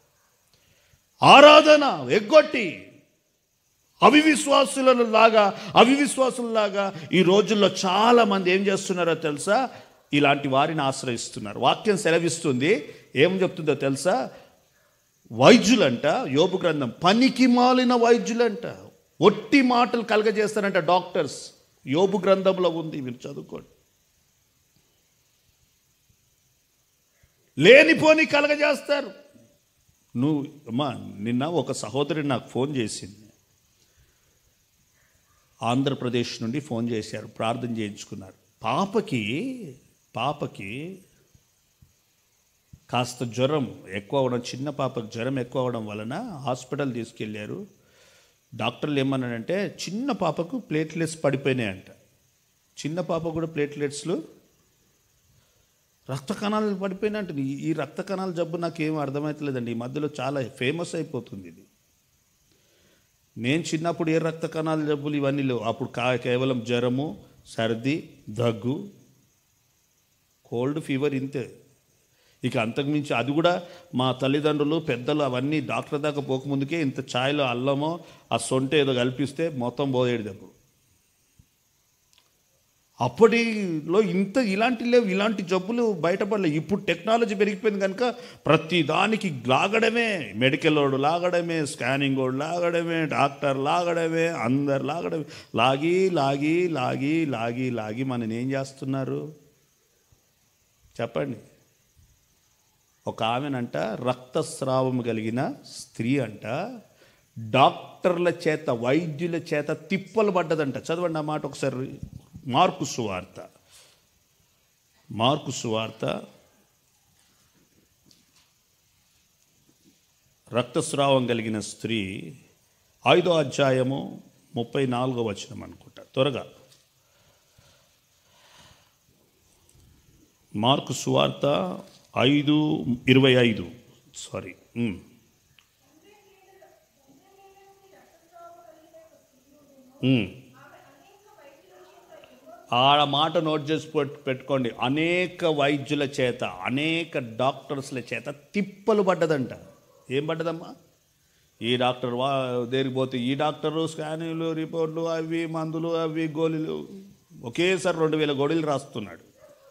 ఆరాధన ఎగ్గొట్టి అవివిశ్వాసులను లాగా అవివిశ్వాసులలాగా ఈ రోజుల్లో చాలా మంది ఏం చేస్తున్నారో తెలుసా ఇలాంటి వారిని ఆశ్రయిస్తున్నారు వాక్యం సెలవిస్తుంది ఏం చెప్తుందో తెలుసా వైద్యులంట యోబు గ్రంథం పనికి మాలిన వైద్యులంట ఒట్టి మాటలు కలగజేస్తారంట డాక్టర్స్ యోబు గ్రంథంలో ఉంది మీరు చదువుకోండి లేనిపోని కలగజేస్తారు నువ్వు అమ్మా నిన్న ఒక సహోదరి నాకు ఫోన్ చేసింది ఆంధ్రప్రదేశ్ నుండి ఫోన్ చేశారు ప్రార్థన చేయించుకున్నారు పాపకి పాపకి కాస్త జ్వరం ఎక్కువ అవడం చిన్న పాపకి జ్వరం ఎక్కువ అవడం వలన హాస్పిటల్ తీసుకెళ్ళారు డాక్టర్లు ఏమన్నారంటే చిన్న పాపకు ప్లేట్లెట్స్ పడిపోయినాయంట చిన్న పాప కూడా ప్లేట్లెట్స్లు రక్త కణాలు పడిపోయినట్టు ఈ రక్త కణాల జబ్బు నాకు ఏం అర్థమవుతలేదండి ఈ మధ్యలో చాలా ఫేమస్ అయిపోతుంది ఇది నేను చిన్నప్పుడు ఏ రక్త కణాల జబ్బులు ఇవన్నీ లేవు అప్పుడు కా కేవలం జ్వరము సర్ది దగ్గు కోల్డ్ ఫీవర్ ఇంతే ఇక అంతకుమించి అది కూడా మా తల్లిదండ్రులు పెద్దలు అవన్నీ డాక్టర్ దాకా పోకముందుకే ఇంత ఛాయ్లో అల్లమో ఆ సొంట ఏదో కల్పిస్తే మొత్తం పోయేది అప్పుడు అప్పటిలో ఇంత ఇలాంటి లేవు ఇలాంటి జబ్బులు బయటపడలేవు ఇప్పుడు టెక్నాలజీ పెరిగిపోయింది కనుక ప్రతి దానికి లాగడమే మెడికల్ వాడు లాగడమే స్కానింగ్ వాడు లాగడమే డాక్టర్ లాగడమే అందరు లాగడమే లాగి లాగి లాగి లాగి లాగి మనని ఏం చేస్తున్నారు చెప్పండి ఒక ఆమెనంట రక్తస్రావం కలిగిన స్త్రీ అంట డాక్టర్ల చేత వైద్యుల చేత తిప్పలు పడ్డదంట చదవండి ఆ మాట ఒకసారి మార్కు సువార్త మార్కు సువార్త రక్తస్రావం కలిగిన స్త్రీ ఐదో అధ్యాయము ముప్పై నాలుగో వచనం అనుకుంటా త్వరగా మార్కు సువార్త ఐదు ఇరవై ఐదు సారీ ఉమ్. ఉమ్. ఆ మాట నోట్ చేసి పెట్- పెట్టుకోండి అనేక వైద్యుల చేత అనేక డాక్టర్స్ల చేత తిప్పలు పడ్డదంట ఏం పడ్డదమ్మా ఈ డాక్టర్ వా దేనికి పోతే ఈ డాక్టరు స్కానింగ్లు రిపోర్ట్లు అవి మందులు అవి గోళీలు ఒకేసారి రెండు వేల గోళీలు రాస్తున్నాడు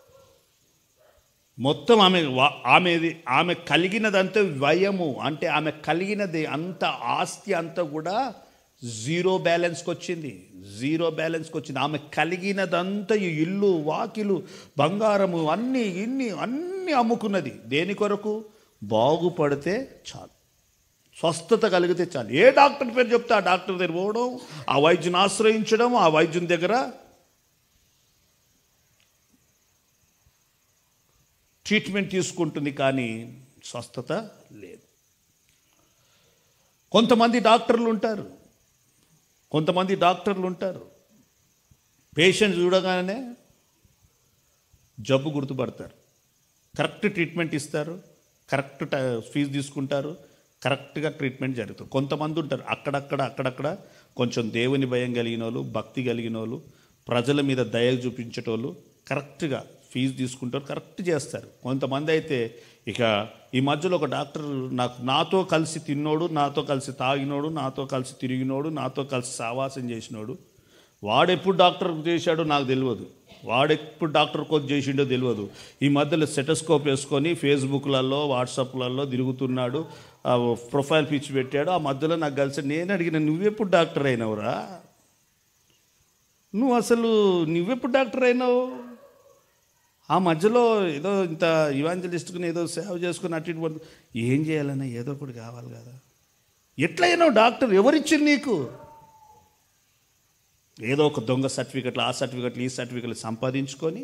మొత్తం ఆమె వా- ఆమెది ఆమె కలిగినదంతా వ్యయము అంటే ఆమె కలిగినది అంత ఆస్తి అంతా కూడా జీరో బ్యాలెన్స్కి వచ్చింది జీరో బ్యాలెన్స్కి వచ్చింది ఆమె కలిగినదంతా ఈ ఇల్లు వాకిలు బంగారము అన్నీ ఇన్ని అన్నీ అమ్ముకున్నది దేని కొరకు బాగుపడితే చాలు స్వస్థత కలిగితే చాలు ఏ డాక్టర్ పేరు చెప్తే ఆ డాక్టర్ దగ్గర పోవడం ఆ వైద్యుని ఆశ్రయించడం ఆ వైద్యుని దగ్గర ట్రీట్మెంట్ తీసుకుంటుంది కానీ స్వస్థత లేదు కొంతమంది డాక్టర్లు ఉంటారు కొంతమంది డాక్టర్లు ఉంటారు పేషెంట్ చూడగానే జబ్బు గుర్తుపడతారు కరెక్ట్ ట్రీట్మెంట్ ఇస్తారు కరెక్ట్ ట- ఫీజు తీసుకుంటారు కరెక్ట్గా ట్రీట్మెంట్ జరుగుతుంది కొంతమంది ఉంటారు అక్కడక్కడ అక్కడక్కడ కొంచెం దేవుని భయం కలిగిన వాళ్ళు భక్తి కలిగిన వాళ్ళు ప్రజల మీద దయ చూపించేటోళ్ళు కరెక్ట్గా ఫీజు తీసుకుంటారు కరెక్ట్ చేస్తారు కొంతమంది అయితే ఇక ఈ మధ్యలో ఒక డాక్టర్ నాకు నాతో కలిసి తిన్నోడు నాతో కలిసి తాగినోడు నాతో కలిసి తిరిగినోడు నాతో కలిసి సావాసం చేసినోడు వాడెప్పుడు డాక్టర్ చేశాడో నాకు తెలియదు వాడెప్పుడు డాక్టర్ కోచ్ చేసిండో తెలియదు ఈ మధ్యలో సెటస్కోప్ వేసుకొని ఫేస్బుక్లలో వాట్సాప్లలో తిరుగుతున్నాడు ఆ ప్రొఫైల్ పిచ్ పెట్టాడు ఆ మధ్యలో నాకు కలిసి నేను అడిగిన నువ్వెప్పుడు డాక్టర్ అయినావురా నువ్వు అసలు నువ్వెప్పుడు డాక్టర్ అయినావు ఆ మధ్యలో ఏదో ఇంత ఇవాంజలిస్ట్కుని ఏదో సేవ చేసుకుని అటు ఇటు పోతు- ఏం చేయాలన్నా ఏదో ఒకటి కావాలి కదా ఎట్లయినావు డాక్టర్ ఎవరిచ్చింది నీకు ఏదో ఒక దొంగ సర్టిఫికెట్లు ఆ సర్టిఫికెట్లు ఈ సర్టిఫికెట్లు సంపాదించుకొని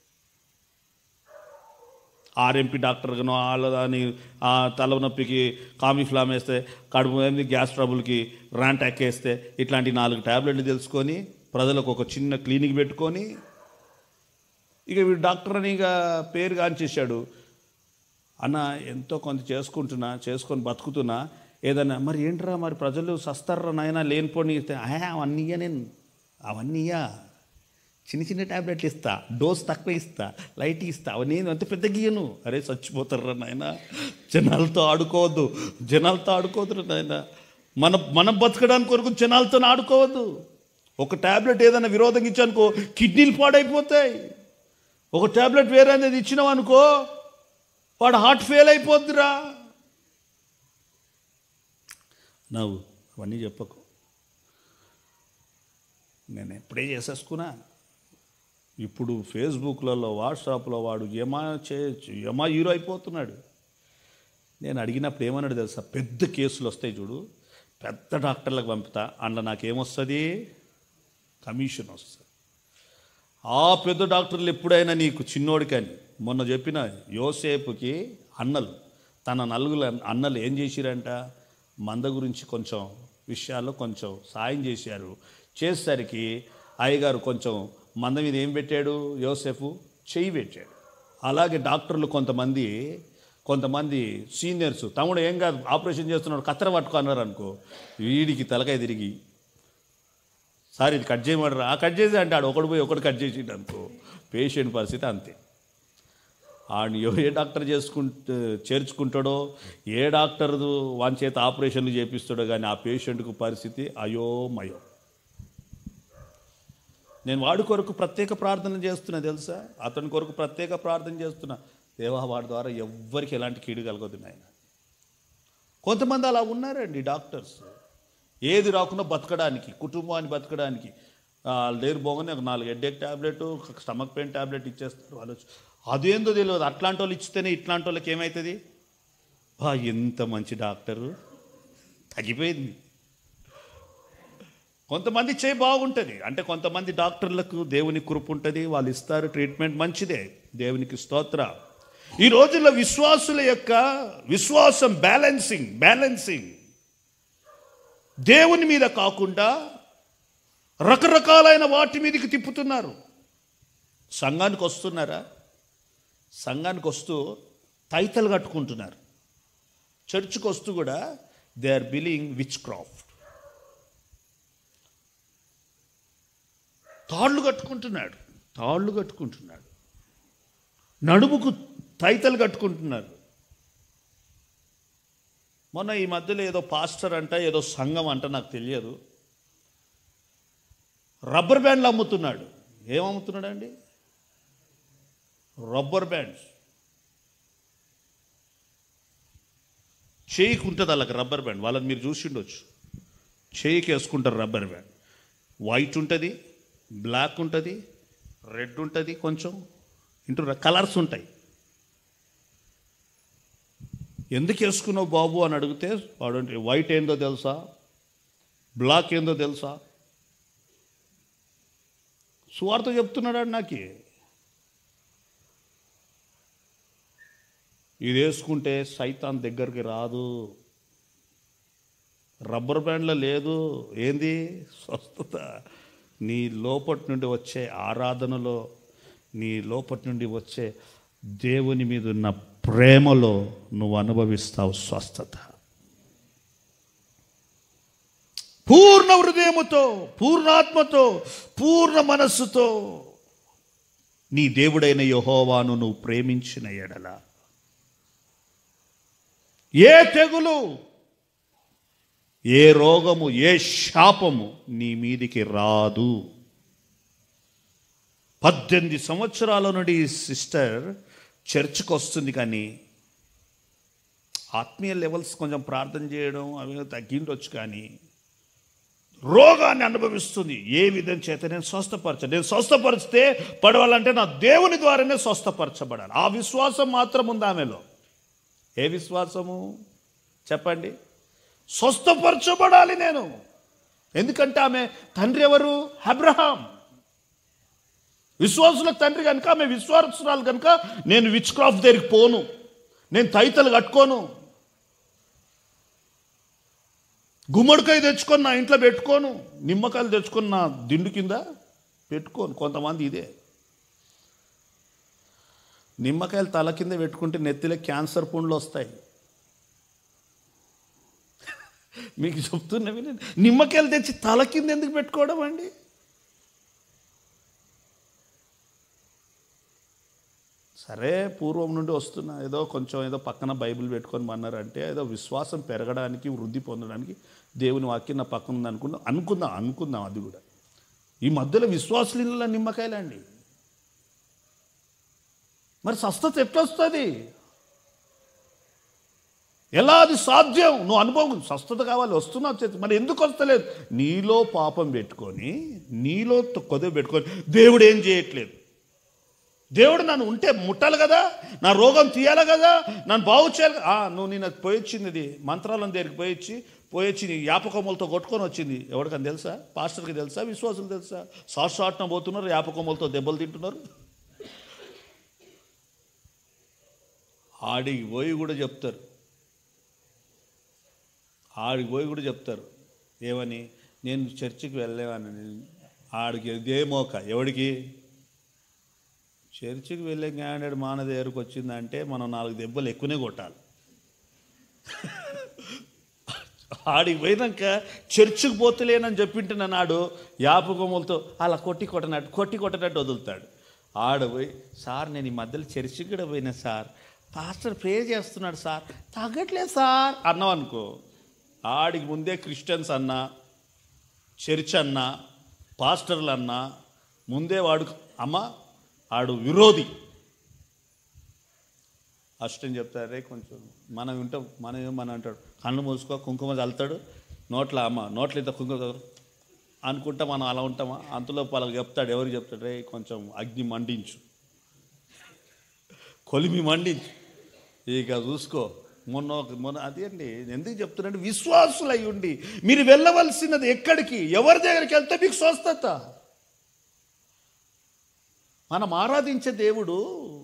ఆర్ఎంపీ డాక్టర్గానో వాళ్ళ దాని ఆ తలనొప్పికి కామిఫ్లామ్ వేస్తే కడుపు ఏంది గ్యాస్ ట్రబుల్కి ర్యాంట్ ఎక్కేస్తే ఇట్లాంటి నాలుగు ట్యాబ్లెట్లు తెలుసుకొని ప్రజలకు ఒక చిన్న క్లినిక్ పెట్టుకొని ఇక వీడు డాక్టర్ అని ఇక పేరు గాంచేశాడు అన్న ఎంతో కొంత చేసుకుంటున్నా చేసుకొని బతుకుతున్నా ఏదన్నా మరి ఏంట్రా మరి ప్రజలు సస్తారా నాయన లేనిపోని ఇస్తే, "ఆ, అవన్నీయా నేను అవన్నీయా చిన్న చిన్న ట్యాబ్లెట్లు ఇస్తా డోస్ తక్కువ ఇస్తా లైట్ ఇస్తా అవి నేను అంత పెద్ద గీయను అరే చచ్చిపోతారా నాయన జనాలతో ఆడుకోవద్దు జనాలతో ఆడుకోవద్దు నాయన మన మనం బతకడానికి కొరకు జనాలతో ఆడుకోవద్దు ఒక ట్యాబ్లెట్ ఏదైనా విరోధం ఇచ్చానుకో కిడ్నీలు పాడైపోతాయి ఒక ట్యాబ్లెట్ వేరే అనేది ఇచ్చినావు అనుకో వాడు హార్ట్ ఫెయిల్ అయిపోద్దిరా నవ్వు అవన్నీ చెప్పకు నేను ఎప్పుడే చేసేసుకున్నా ఇప్పుడు ఫేస్బుక్లలో వాట్సాప్లో వాడు ఏమా చేయొచ్చు ఏమా హీరో అయిపోతున్నాడు నేను అడిగినప్పుడు ఏమన్నాడు తెలుసా పెద్ద కేసులు వస్తాయి చూడు పెద్ద డాక్టర్లకు పంపుతా అందులో నాకేమొస్తుంది కమిషన్ వస్తుంది ఆ పెద్ద డాక్టర్లు ఎప్పుడైనా నీకు చిన్నోడి కానీ మొన్న చెప్పిన యోసేపుకి అన్నలు తన నలుగురు అన్నలు ఏం చేసిరంట మంద గురించి కొంచెం విషయాల్లో కొంచెం సాయం చేశారు చేసేసరికి అయ్యగారు కొంచెం మంద మీద ఏం పెట్టాడు యోసేపు చెయ్యి పెట్టాడు అలాగే డాక్టర్లు కొంతమంది కొంతమంది సీనియర్స్ తమ్ముడు ఏం కాదు ఆపరేషన్ చేస్తున్నాడు కత్తెర పట్టుకున్నారు అనుకో వీడికి తలకాయ తిరిగి సార్ ఇది కట్ చేయమంటారు ఆ కట్ చేసి అంటాడు ఒకడు పోయి ఒకడు కట్ చేసిండు అనుకో పేషెంట్ పరిస్థితి అంతే ఆడిని ఎవ- ఏ డాక్టర్ చేసుకుంటే చేర్చుకుంటాడో ఏ డాక్టర్ వాని చేత ఆపరేషన్లు చేపిస్తాడో కానీ ఆ పేషెంట్కు పరిస్థితి అయోమయం నేను వాడి కొరకు ప్రత్యేక ప్రార్థన చేస్తున్నా తెలుసా అతని కొరకు ప్రత్యేక ప్రార్థన చేస్తున్నా దేవా వాడి ద్వారా ఎవ్వరికి ఎలాంటి కీడు కలగదు నాయన కొంతమంది అలా ఉన్నారండి డాక్టర్స్ ఏది రాకుండా బతకడానికి కుటుంబాన్ని బతకడానికి లేరు పోగానే ఒక నాలుగు headache tablet stomach pain tablet ఇచ్చేస్తారు వాళ్ళు అదేందో తెలియదు అట్లాంటి వాళ్ళు ఇచ్చితేనే ఇట్లాంటి వాళ్ళకి ఏమవుతుంది బా ఎంత మంచి డాక్టరు తగ్గిపోయింది కొంతమంది చేయి బాగుంటుంది అంటే కొంతమంది డాక్టర్లకు దేవుని కృప ఉంటుంది వాళ్ళు ఇస్తారు ట్రీట్మెంట్ మంచిదే దేవునికి స్తోత్ర ఈ రోజుల్లో విశ్వాసుల యొక్క విశ్వాసం బ్యాలెన్సింగ్ బ్యాలెన్సింగ్ దేవుని మీద కాకుండా రకరకాలైన వాటి మీదకి తిప్పుతున్నారు సంఘానికి వస్తున్నారా సంఘానికి వస్తూ తైతలు కట్టుకుంటున్నారు చర్చ్కి వస్తూ కూడా they are billing witchcraft తాళ్ళు కట్టుకుంటున్నాడు తాళ్ళు కట్టుకుంటున్నాడు నడుముకు తైతలు కట్టుకుంటున్నారు మొన్న ఈ మధ్యలో ఏదో పాస్టర్ అంట ఏదో సంఘం అంట నాకు తెలియదు రబ్బర్ బ్యాండ్లు అమ్ముతున్నాడు ఏం అమ్ముతున్నాడండి రబ్బర్ బ్యాండ్స్ చేయికి ఉంటుంది వాళ్ళకి రబ్బర్ బ్యాండ్ వాళ్ళని మీరు చూసి ఉండొచ్చు చేయికి వేసుకుంటారు రబ్బర్ బ్యాండ్ వైట్ ఉంటుంది బ్లాక్ ఉంటుంది రెడ్ ఉంటుంది కొంచెం ఇంటూ కలర్స్ ఉంటాయి ఎందుకు వేసుకున్నావు బాబు అని అడిగితే వాడు అంటే, వైట్ ఏందో తెలుసా బ్లాక్ ఏందో తెలుసా సువార్త చెప్తున్నాడు నాకు ఇది వేసుకుంటే సైతాన్ దగ్గరికి రాదు రబ్బర్ బ్యాండ్లో లేదు ఏంది స్వస్థత నీ లోపటి నుండి వచ్చే ఆరాధనలో నీ లోపటి నుండి వచ్చే దేవుని మీద ఉన్న ప్రేమలో నువ్వు అనుభవిస్తావు స్వస్థత పూర్ణ హృదయముతో పూర్ణాత్మతో పూర్ణ మనస్సుతో నీ దేవుడైన యహోవాను నువ్వు ప్రేమించిన ఎడల ఏ తెగులు ఏ రోగము ఏ శాపము నీ మీదికి రాదు పద్దెనిమిది సంవత్సరాల నుండి ఈ సిస్టర్ చర్చ్కి వస్తుంది కానీ ఆత్మీయ లెవెల్స్ కొంచెం ప్రార్థన చేయడం అవి తగ్గిండొచ్చు కానీ రోగాన్ని అనుభవిస్తుంది ఏ విధం చేత నేను స్వస్థపరచ నేను స్వస్థపరిస్తే పడవాలంటే నా దేవుని ద్వారానే స్వస్థపరచబడాలి ఆ విశ్వాసం మాత్రం ఉంది ఆమెలో ఏ విశ్వాసము చెప్పండి స్వస్థపరచబడాలి నేను ఎందుకంటే ఆమె తండ్రి ఎవరు అబ్రహాం విశ్వాసుల తండ్రి కనుక ఆమె విశ్వాసురాలు కనుక నేను విచ్ క్రాఫ్ట్ దగ్గరికి పోను నేను తైతలు కట్టుకోను గుమ్మడికాయ తెచ్చుకొని నా ఇంట్లో పెట్టుకోను నిమ్మకాయలు తెచ్చుకొని నా దిండు కింద పెట్టుకోను కొంతమంది ఇదే నిమ్మకాయలు తల కింద పెట్టుకుంటే నెత్తిలో క్యాన్సర్ పుండ్లు వస్తాయి మీకు చెప్తున్నవి నేను నిమ్మకాయలు తెచ్చి తల కింద ఎందుకు పెట్టుకోవడం అండి సరే పూర్వం నుండి వస్తున్నా ఏదో కొంచెం ఏదో పక్కన బైబిల్ పెట్టుకొని అన్నారంటే ఏదో విశ్వాసం పెరగడానికి వృద్ధి పొందడానికి దేవుని వాక్యం నా పక్కన ఉంది అనుకున్నాం అనుకుందాం అనుకుందాం అది కూడా ఈ మధ్యలో విశ్వాసలీల నిమ్మకాయలండి మరి స్వస్థత ఎట్లొస్తుంది ఎలా అది సాధ్యం నువ్వు అనుభవం స్వస్థత కావాలి వస్తున్నావు చేతి మరి ఎందుకు వస్తలేదు నీలో పాపం పెట్టుకొని నీలో కొద్దిగా పెట్టుకొని దేవుడు ఏం చేయట్లేదు దేవుడు నన్ను ఉంటే ముట్టాలి కదా నా రోగం తీయాలి కదా నన్ను బాగు చేయాలి ఆ, నువ్వు నేను పోయొచ్చింది ఇది మంత్రాలను దగ్గరికి పోయొచ్చి పోయొచ్చి నీ యాపకొమ్మలతో కొట్టుకొని వచ్చింది ఎవరికని తెలుసా పాస్టర్కి తెలుసా విశ్వాసులు తెలుసా షార్ట్ షార్ట్న పోతున్నారు యాపకొమ్మలతో దెబ్బలు తింటున్నారు ఆడికి పోయి కూడా చెప్తారు ఆడికి పోయి కూడా చెప్తారు ఏమని నేను చర్చికి వెళ్ళేవాని ఆడికి ఇదే మోక ఎవడికి చర్చికి వెళ్ళే క్యాండిడేట్ మాన దగ్గరకు వచ్చిందంటే మనం నాలుగు దెబ్బలు ఎక్కువనే కొట్టాలి ఆడికి పోయినాక చర్చికి పోతలేనని చెప్పింటున్న నాడు యాపకొమ్మలతో అలా కొట్టి కొట్టనట్టు కొట్టి కొట్టనట్టు వదులుతాడు ఆడ పోయి సార్ నేను ఈ మధ్యలో చర్చికి కూడా పోయినా సార్ పాస్టర్ ప్రే చేస్తున్నాడు సార్ తగ్గట్లేదు సార్ అన్నాం అనుకో ఆడికి ముందే క్రిస్టియన్స్ అన్నా చర్చ్ అన్నా పాస్టర్లు అన్నా ముందే వాడు అమ్మ ఆడు విరోధి అష్టం చెప్తారే కొంచెం మనం వింటాం మనం ఏం మనం అంటాడు కళ్ళు మూసుకో కుంకుమ చల్లుతాడు నోట్ల అమ్మ నోట్ల ఇంత కుంకుమ చల్లు. అనుకుంటా మనం అలా ఉంటామా అంతలో వాళ్ళకి చెప్తాడు ఎవరికి చెప్తాడు రే కొంచెం అగ్ని మండించు కొలిమి మండించు ఇక చూసుకో మొన్న ఒక- మొన్న అదేండి ఎందుకు చెప్తున్నాంటే విశ్వాసులై ఉండి మీరు వెళ్ళవలసినది ఎక్కడికి ఎవరి దగ్గరికి వెళ్తే మీకు స్వస్థత మనం ఆరాధించే దేవుడు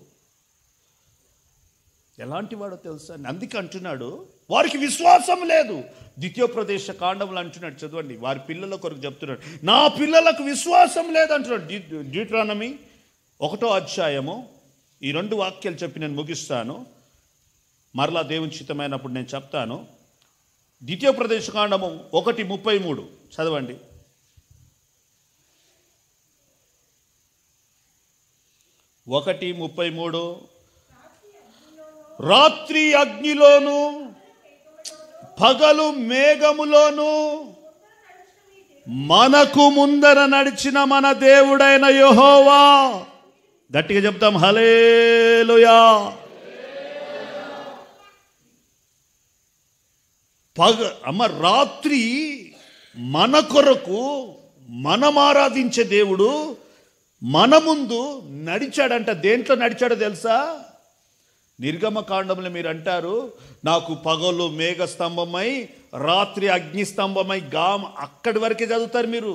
ఎలాంటి వాడో తెలుసా అందుకే అంటున్నాడు వారికి విశ్వాసం లేదు ద్వితీయోపదేశ కాండములు అంటున్నాడు చదవండి వారి పిల్లల కొరకు చెప్తున్నాడు నా పిల్లలకు విశ్వాసం లేదు అంటున్నాడు డ్యూ- డ్యూట్రానమీ ఒకటో అధ్యాయము ఈ రెండు వాక్యాలు చెప్పి నేను ముగిస్తాను మరలా దేవుని చిత్తమైనప్పుడు నేను చెప్తాను ద్వితీయ ప్రదేశ కాండము ఒకటి ముప్పై మూడు చదవండి ఒకటి ముప్పై మూడు రాత్రి అగ్నిలోను పగలు మేఘములోను మనకు ముందర నడిచిన మన దేవుడైన యెహోవా గట్టిగా చెప్తాం హలేలుయా పగ అమ్మ రాత్రి మన కొరకు మనం ఆరాధించే దేవుడు మన ముందు నడిచాడంట దేంట్లో నడిచాడో తెలుసా నిర్గమ కాండంలో మీరు అంటారు నాకు పగలు మేఘ స్తంభమై రాత్రి అగ్ని స్తంభమై గామ అక్కడి వరకే చదువుతారు మీరు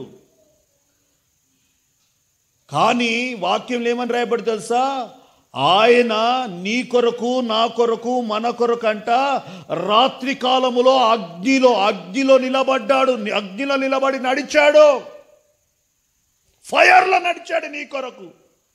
కానీ వాక్యంలో ఏమని రాయబడి తెలుసా ఆయన నీ కొరకు నా కొరకు మన కొరకు అంట రాత్రి కాలములో అగ్నిలో అగ్నిలో నిలబడ్డాడు అగ్నిలో నిలబడి నడిచాడు ఫైర్లో నడిచాడు నీ కొరకు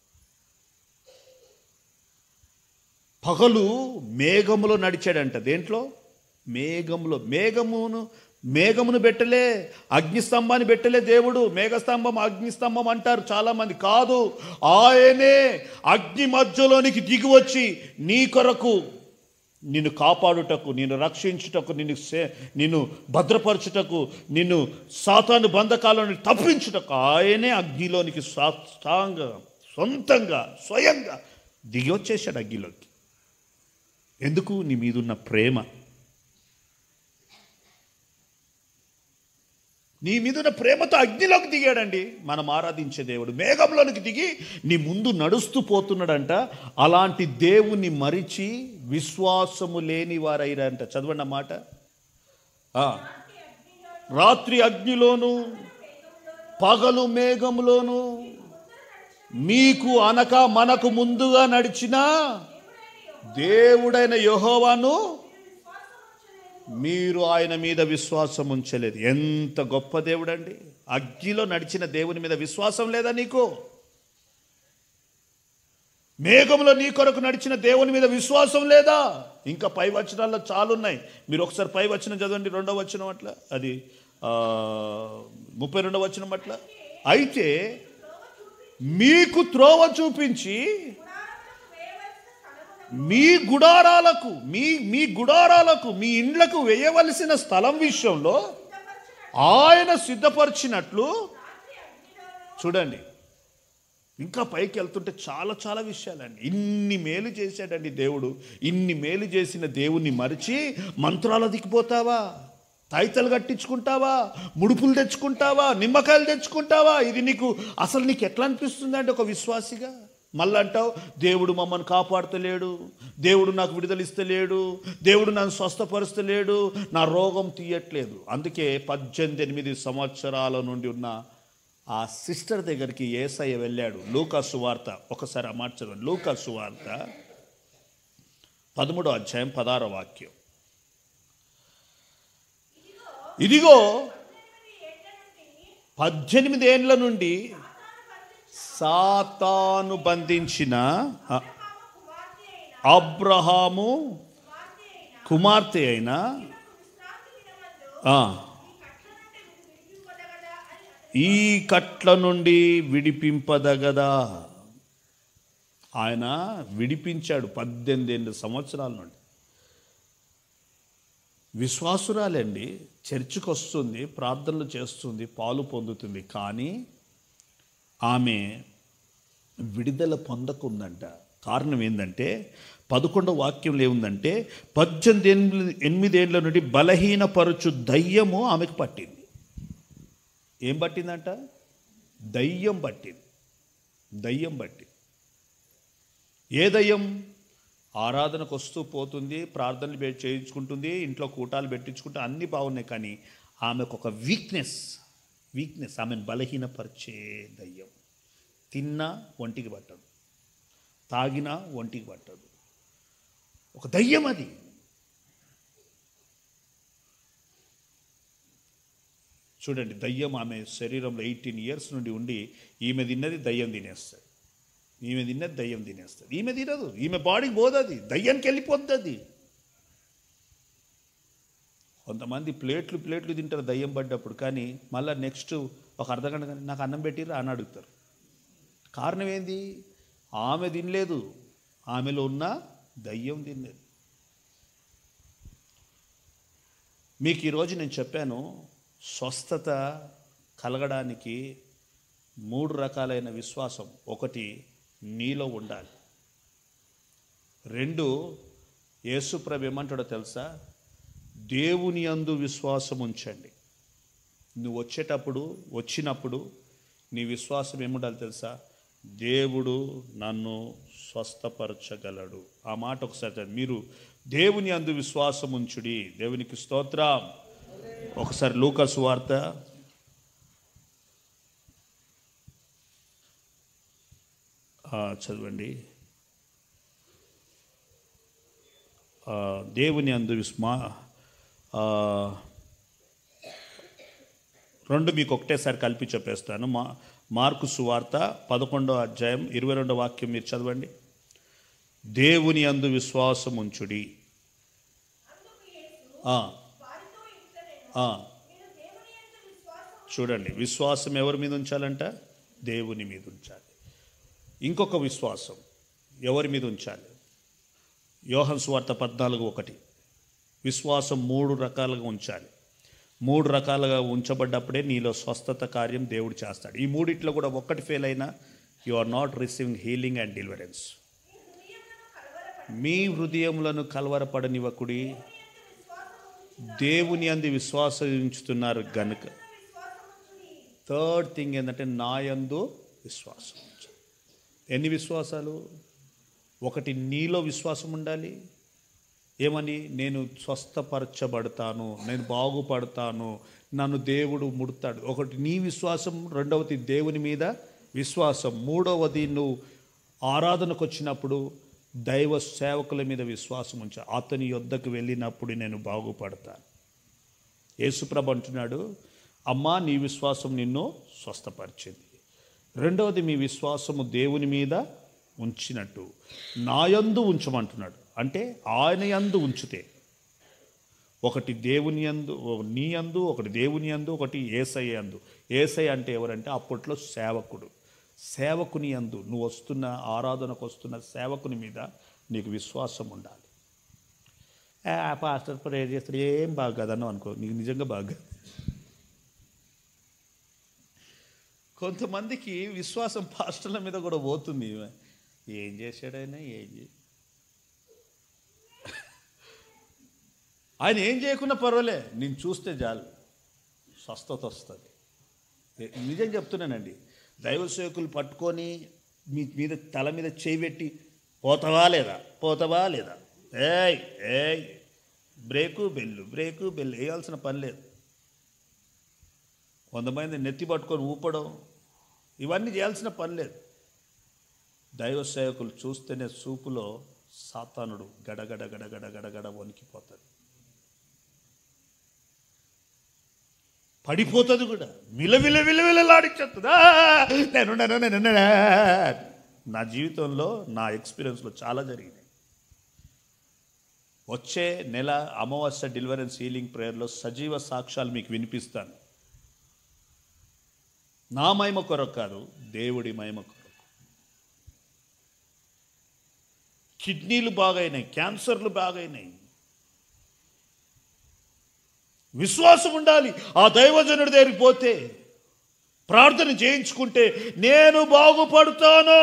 పగలు మేఘములో నడిచాడంట దేంట్లో మేఘములో మేఘమును మేఘమును పెట్టలే అగ్నిస్తంభాన్ని పెట్టలే దేవుడు మేఘస్తంభం అగ్నిస్తంభం అంటారు చాలా మంది కాదు ఆయనే అగ్ని మధ్యలోనికి దిగి వచ్చి నీ కొరకు నిన్ను కాపాడుటకు నిన్ను రక్షించుటకు నిన్ను సే నిన్ను భద్రపరచుటకు నిన్ను సాతాను బంధకాల నుండి తప్పించుటకు ఆయనే అగ్నిలోనికి సాంగ సొంతంగా స్వయంగా దిగి వచ్చేసాడు అగ్నిలోకి ఎందుకు నీ మీదున్న ప్రేమ నీ మీదున్న ప్రేమతో అగ్నిలోకి దిగాడండి మనం ఆరాధించే దేవుడు మేఘంలోనికి దిగి నీ ముందు నడుస్తూ పోతున్నాడంట అలాంటి దేవుని మరిచి విశ్వాసము లేని వారైరంట చదవండి ఆ మాట ఆ. రాత్రి అగ్నిలోను పగలు మేఘములోను మీకు అనక మనకు ముందుగా నడిచిన దేవుడైన యెహోవాను మీరు ఆయన మీద విశ్వాసం ఉంచలేదు ఎంత గొప్ప దేవుడండి అగ్నిలో నడిచిన దేవుని మీద విశ్వాసం లేదా నీకు మేఘంలో నీ కొరకు నడిచిన దేవుని మీద విశ్వాసం లేదా ఇంకా పై వచనాల్లో చాలా ఉన్నాయి మీరు ఒకసారి పై వచనం చదవండి రెండవ వచనం అట్లా అది ఆ, ముప్పై రెండవ వచనం అట్లా అయితే మీకు త్రోవ చూపించి మీ గుడారాలకు మీ మీ గుడారాలకు మీ ఇండ్లకు వేయవలసిన స్థలం విషయంలో ఆయన సిద్ధపరిచినట్లు చూడండి ఇంకా పైకి వెళ్తుంటే చాలా చాలా విషయాలండి ఇన్ని మేలు చేశాడండి దేవుడు ఇన్ని మేలు చేసిన దేవుణ్ణి మరిచి మంత్రాలు దిక్కిపోతావా తాయితలు కట్టించుకుంటావా ముడుపులు తెచ్చుకుంటావా నిమ్మకాయలు తెచ్చుకుంటావా ఇది నీకు అసలు నీకు ఎట్లా అనిపిస్తుంది అంటే ఒక విశ్వాసిగా మళ్ళీ అంటావు దేవుడు మమ్మల్ని కాపాడుతలేడు దేవుడు నాకు విడుదల ఇస్తలేడు దేవుడు నన్ను స్వస్థపరుస్తలేడు నా రోగం తీయట్లేదు అందుకే పద్దెనిమిది ఎనిమిది సంవత్సరాల నుండి ఉన్న ఆ సిస్టర్ దగ్గరికి ఏసయ్య వెళ్ళాడు లూకా సువార్త ఒకసారి ఆ మాట చదవండి లూకా సువార్త పదమూడో అధ్యాయం పదార వాక్యం ఇదిగో పద్దెనిమిది ఏండ్ల నుండి సాతాను బంధించిన ఆ, అబ్రహాము కుమార్తె అయిన ఆ, ఈ కట్ల నుండి విడిపింపదగదా ఆయన విడిపించాడు పద్దెనిమిది ఏళ్ళ సంవత్సరాల నుండి విశ్వాసురాలండి చర్చికి వస్తుంది ప్రార్థనలు చేస్తుంది పాలు పొందుతుంది కానీ ఆమె విడుదల పొందకుందంట కారణం ఏంటంటే పదకొండవ వాక్యంలో ఏముందంటే పద్దెనిమిది ఎనిమిది ఎనిమిదేళ్ల నుండి బలహీనపరచు దయ్యము ఆమెకు పట్టింది ఏం పట్టిందంట దయ్యం పట్టింది దయ్యం పట్టింది ఏ దయ్యం ఆరాధనకు వస్తూ పోతుంది ప్రార్థనలు పె- చేయించుకుంటుంది ఇంట్లో కూటాలు పెట్టించుకుంటే అన్నీ బాగున్నాయి కానీ ఆమెకు ఒక వీక్నెస్ వీక్నెస్ ఆమెను బలహీనపరిచే దయ్యం తిన్నా ఒంటికి పట్టదు తాగినా ఒంటికి పట్టదు ఒక దయ్యం అది చూడండి దయ్యం ఆమె శరీరంలో ఎయిటీన్ ఇయర్స్ నుండి ఉండి ఈమె తిన్నది దయ్యం తినేస్తుంది ఈమె తిన్నది దయ్యం తినేస్తుంది ఈమె తినదు ఈమె బాడీకి పోదది దయ్యానికి వెళ్ళిపోద్ది అది కొంతమంది ప్లేట్లు ప్లేట్లు తింటారు దయ్యం పడ్డప్పుడు కానీ మళ్ళీ నెక్స్ట్ ఒక అర్ధ గంట కానీ నాకు అన్నం పెట్టిర్రా అని అడుగుతారు కారణం ఏంది ఆమె తినలేదు ఆమెలో ఉన్న దయ్యం తినలేదు మీకు ఈరోజు నేను చెప్పాను స్వస్థత కలగడానికి మూడు రకాలైన విశ్వాసం ఒకటి నీలో ఉండాలి రెండు యేసుప్రభు ఏమంటాడో తెలుసా దేవుని అందు విశ్వాసం ఉంచండి నువ్వు వచ్చేటప్పుడు వచ్చినప్పుడు నీ విశ్వాసం ఏముండాలి తెలుసా దేవుడు నన్ను స్వస్థపరచగలడు ఆ మాట ఒకసారి చదవండి. మీరు దేవుని అందు విశ్వాసం ఉంచుడి దేవునికి స్తోత్రం ఒకసారి లూకాసు వార్త ఆ, చదవండి ఆ, దేవుని అందు విస్మా ఆ, రెండు మీకు ఒకటేసారి కలిపి చెప్పేస్తాను మా మార్కు సువార్త పదకొండో అధ్యాయం ఇరవై రెండో వాక్యం మీరు చదవండి దేవుని అందు విశ్వాసం ఉంచుడి ఆ, ఆ. చూడండి విశ్వాసం ఎవరి మీద ఉంచాలంట దేవుని మీద ఉంచాలి ఇంకొక విశ్వాసం ఎవరి మీద ఉంచాలి యోహన్ స్వార్త పద్నాలుగు ఒకటి విశ్వాసం మూడు రకాలుగా ఉంచాలి మూడు రకాలుగా ఉంచబడ్డప్పుడే నీలో స్వస్థత కార్యం దేవుడు చేస్తాడు ఈ మూడిట్లో కూడా ఒక్కటి ఫెయిల్ అయినా you are not receiving healing and deliverance మీ హృదయములను కలవరపడనివ్వకుడి దేవుని అంది విశ్వాసించుతున్నారు గనుక థర్డ్ థింగ్ ఏంటంటే నాయందు విశ్వాసం ఉంచాలి. ఎన్ని విశ్వాసాలు ఒకటి నీలో విశ్వాసం ఉండాలి ఏమని నేను స్వస్థపరచబడతాను నేను బాగుపడతాను నన్ను దేవుడు ముడతాడు ఒకటి నీ విశ్వాసం రెండవది దేవుని మీద విశ్వాసం మూడవది నువ్వు ఆరాధనకు వచ్చినప్పుడు దైవ సేవకుల మీద విశ్వాసం ఉంచా అతని యొద్దకు వెళ్ళినప్పుడు నేను బాగుపడతాను యేసుప్రభ అంటున్నాడు అమ్మా నీ విశ్వాసం నిన్ను స్వస్థపరిచింది రెండవది మీ విశ్వాసము దేవుని మీద ఉంచినట్టు నాయందు ఉంచమంటున్నాడు అంటే ఆయన యందు ఉంచితే ఒకటి దేవుని యందు నీ యందు ఒకటి దేవుని యందు ఒకటి ఏసై యందు ఏసై అంటే ఎవరంటే అప్పట్లో సేవకుడు సేవకుని యందు నువ్వు వస్తున్న ఆరాధనకు వస్తున్న సేవకుని మీద నీకు విశ్వాసం ఉండాలి "ఏ, ఆ పాస్టర్ ప్రేయర్ చేస్తాడు ఏం బాగా కదన్నావు అనుకో నీకు నిజంగా బాగా కొంతమందికి విశ్వాసం పాస్టర్ల మీద కూడా పోతుంది ఏం చేశాడైనా ఏం చే ఆయన ఏం చేయకున్నా పర్వాలే నేను చూస్తే చాలు స్వస్థత వస్తుంది ఏ- నిజం చెప్తున్నానండి దైవ సేవకులు పట్టుకొని మీ మీద తల మీద చేయి పెట్టి పోతావా లేదా పోతావా లేదా ఏయ్ ఏయ్ బ్రేకు బెల్లు బ్రేకు బెల్లు వేయాల్సిన పని లేదు కొంతమంది నెత్తి పట్టుకొని ఊపడం ఇవన్నీ చేయాల్సిన పని లేదు దైవ సేవకులు చూస్తేనే సూపులో సాతానుడు గడగడ గడగడ గడగడ వణికిపోతాడు పడిపోతుంది కూడా విలవిల విలవిలలాడించేస్తుంది "ఆ, నేను నేను నేను నేను." నా జీవితంలో నా ఎక్స్పీరియన్స్లో చాలా జరిగినాయి వచ్చే నెల అమావాస్య డెలివరెన్స్ హీలింగ్ ప్రేయర్లో సజీవ సాక్ష్యాలు మీకు వినిపిస్తాను నా మహిమ కొరకు కాదు దేవుడి మహిమ కొరకు కిడ్నీలు బాగైనాయి క్యాన్సర్లు బాగైనాయి విశ్వాసం ఉండాలి ఆ దైవజనుడి దగ్గరికి పోతే ప్రార్థన చేయించుకుంటే నేను బాగుపడతాను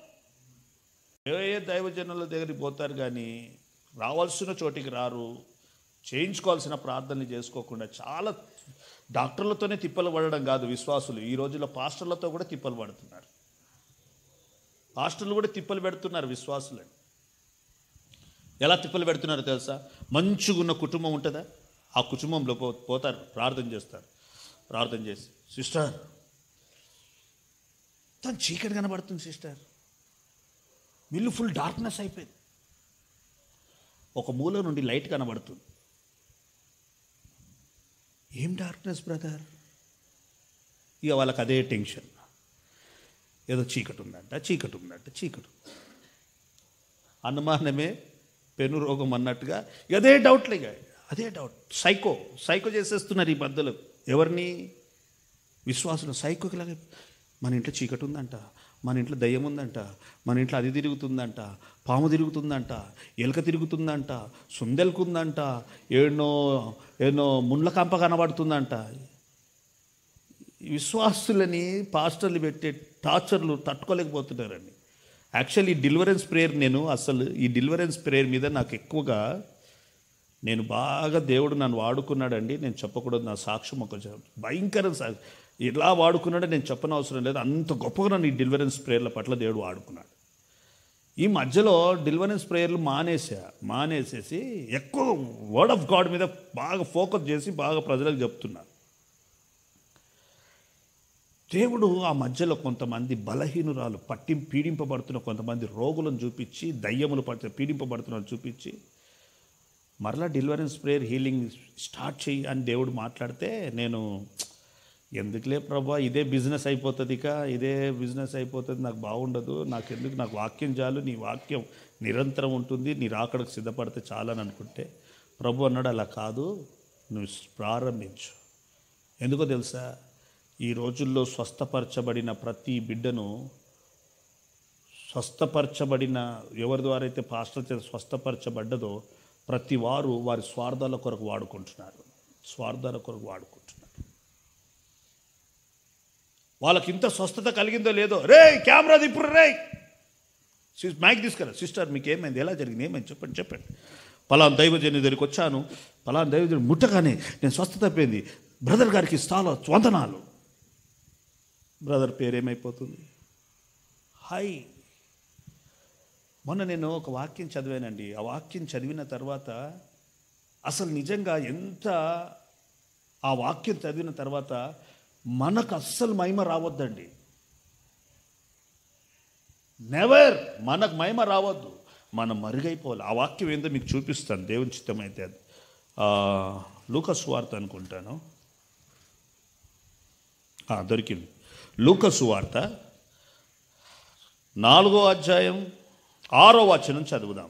ఏ ఏ దైవజనుల దగ్గరికి పోతారు కానీ రావాల్సిన చోటికి రారు చేయించుకోవాల్సిన ప్రార్థనలు చేసుకోకుండా చాలా డాక్టర్లతోనే తిప్పలు పడడం కాదు విశ్వాసులు ఈ రోజుల్లో పాస్టర్లతో కూడా తిప్పలు పడుతున్నారు పాస్టర్లు కూడా తిప్పలు పెడుతున్నారు విశ్వాసులని ఎలా తిప్పలు పెడుతున్నారో తెలుసా మంచిగా ఉన్న కుటుంబం ఉంటుందా ఆ కుటుంబంలో పో పోతారు ప్రార్థన చేస్తారు ప్రార్థన చేసి సిస్టర్ తను చీకటి కనబడుతుంది సిస్టర్ మిల్లు ఫుల్ డార్క్నెస్ అయిపోయింది ఒక మూల నుండి లైట్ కనబడుతుంది ఏం డార్క్నెస్ బ్రదర్ ఇక వాళ్ళకి అదే టెన్షన్ ఏదో చీకటి ఉందంట చీకటి ఉందంట చీకటి ఉంది. అనుమానమే పెను రోగం అన్నట్టుగా అదే డౌట్లు ఇక అదే డౌట్ సైకో సైకో చేసేస్తున్నారు ఈ మధ్యలో ఎవరిని విశ్వాసులు సైకోకి లాగా మన ఇంట్లో చీకటి ఉందంట మన ఇంట్లో దయ్యం ఉందంట మన ఇంట్లో అది తిరుగుతుందంట పాము తిరుగుతుందంట ఎలుక తిరుగుతుందంట సుందెలుకుందంట ఏనో ఏనో ముండ్ల కంప కనబడుతుందంట ఈ విశ్వాసులని పాస్టర్లు పెట్టే టార్చర్లు తట్టుకోలేకపోతున్నారండి యాక్చువల్లీ ఈ డెలివరెన్స్ ప్రేయర్ నేను అసలు ఈ డెలివరెన్స్ ప్రేయర్ మీద నాకు ఎక్కువగా నేను బాగా దేవుడు నన్ను వాడుకున్నాడండి నేను చెప్పకూడదు నా సాక్ష్యం ఒక జ- భయంకర సా ఎలా వాడుకున్నాడో నేను చెప్పనవసరం లేదు అంత గొప్పగా నన్ను ఈ డెలివరెన్స్ ప్రేయర్ల పట్ల దేవుడు వాడుకున్నాడు ఈ మధ్యలో డెలివరెన్స్ ప్రేయర్లు మానేసా మానేసేసి ఎక్కువ వర్డ్ ఆఫ్ గాడ్ మీద బాగా ఫోకస్ చేసి బాగా ప్రజలకు చెప్తున్నారు దేవుడు ఆ మధ్యలో కొంతమంది బలహీనురాలు పట్టి పీడింపబడుతున్న కొంతమంది రోగులను చూపించి దయ్యములు పడుతున్న పీడింపబడుతున్న చూపించి మరలా డెలివరెన్స్ ప్రేయర్ హీలింగ్ స్టార్ట్ చెయ్యి అని దేవుడు మాట్లాడితే నేను ఎందుకులే ప్రభా ఇదే బిజినెస్ అయిపోతుంది ఇక ఇదే బిజినెస్ అయిపోతుంది నాకు బాగుండదు నాకు ఎందుకు నాకు వాక్యం చాలు నీ వాక్యం నిరంతరం ఉంటుంది నీ రాకడకు సిద్ధపడితే చాలని అనుకుంటే ప్రభు అన్నాడు అలా కాదు నువ్వు ప్రారంభించు ఎందుకో తెలుసా ఈ రోజుల్లో స్వస్థపరచబడిన ప్రతి బిడ్డను స్వస్థపరచబడిన ఎవరి ద్వారా అయితే పాస్టర్ చేత స్వస్థపరచబడ్డదో ప్రతి వారు వారి స్వార్థాల కొరకు వాడుకుంటున్నారు స్వార్థాల కొరకు వాడుకుంటున్నారు వాళ్ళకి ఇంత స్వస్థత కలిగిందో లేదో రే కెమెరా ఇప్పుడు రే సిస్- మైక్ తీసుకురా సిస్టర్ మీకు ఏమైంది ఎలా జరిగింది ఏమైంది చెప్పండి చెప్పండి పలానా దైవజని దగ్గరికి వచ్చాను పలానా దైవజని ముట్టగానే నేను స్వస్థత అయిపోయింది బ్రదర్ గారికి చాలా వందనాలు బ్రదర్ పేరు ఏమైపోతుంది హాయ్ మొన్న నేను ఒక వాక్యం చదివానండి ఆ వాక్యం చదివిన తర్వాత అసలు నిజంగా ఎంత ఆ వాక్యం చదివిన తర్వాత మనకు అస్సలు మహిమ రావద్దండి నెవర్ మనకు మహిమ రావద్దు మనం మరుగైపోవాలి ఆ వాక్యం ఏందో మీకు చూపిస్తాను దేవుని చిత్తమైతే అది ఆ, లూకస్ వార్త అనుకుంటాను ఆ, దొరికింది లూకస్ వార్త నాలుగో అధ్యాయం ఆరో వచనం చదువుదాం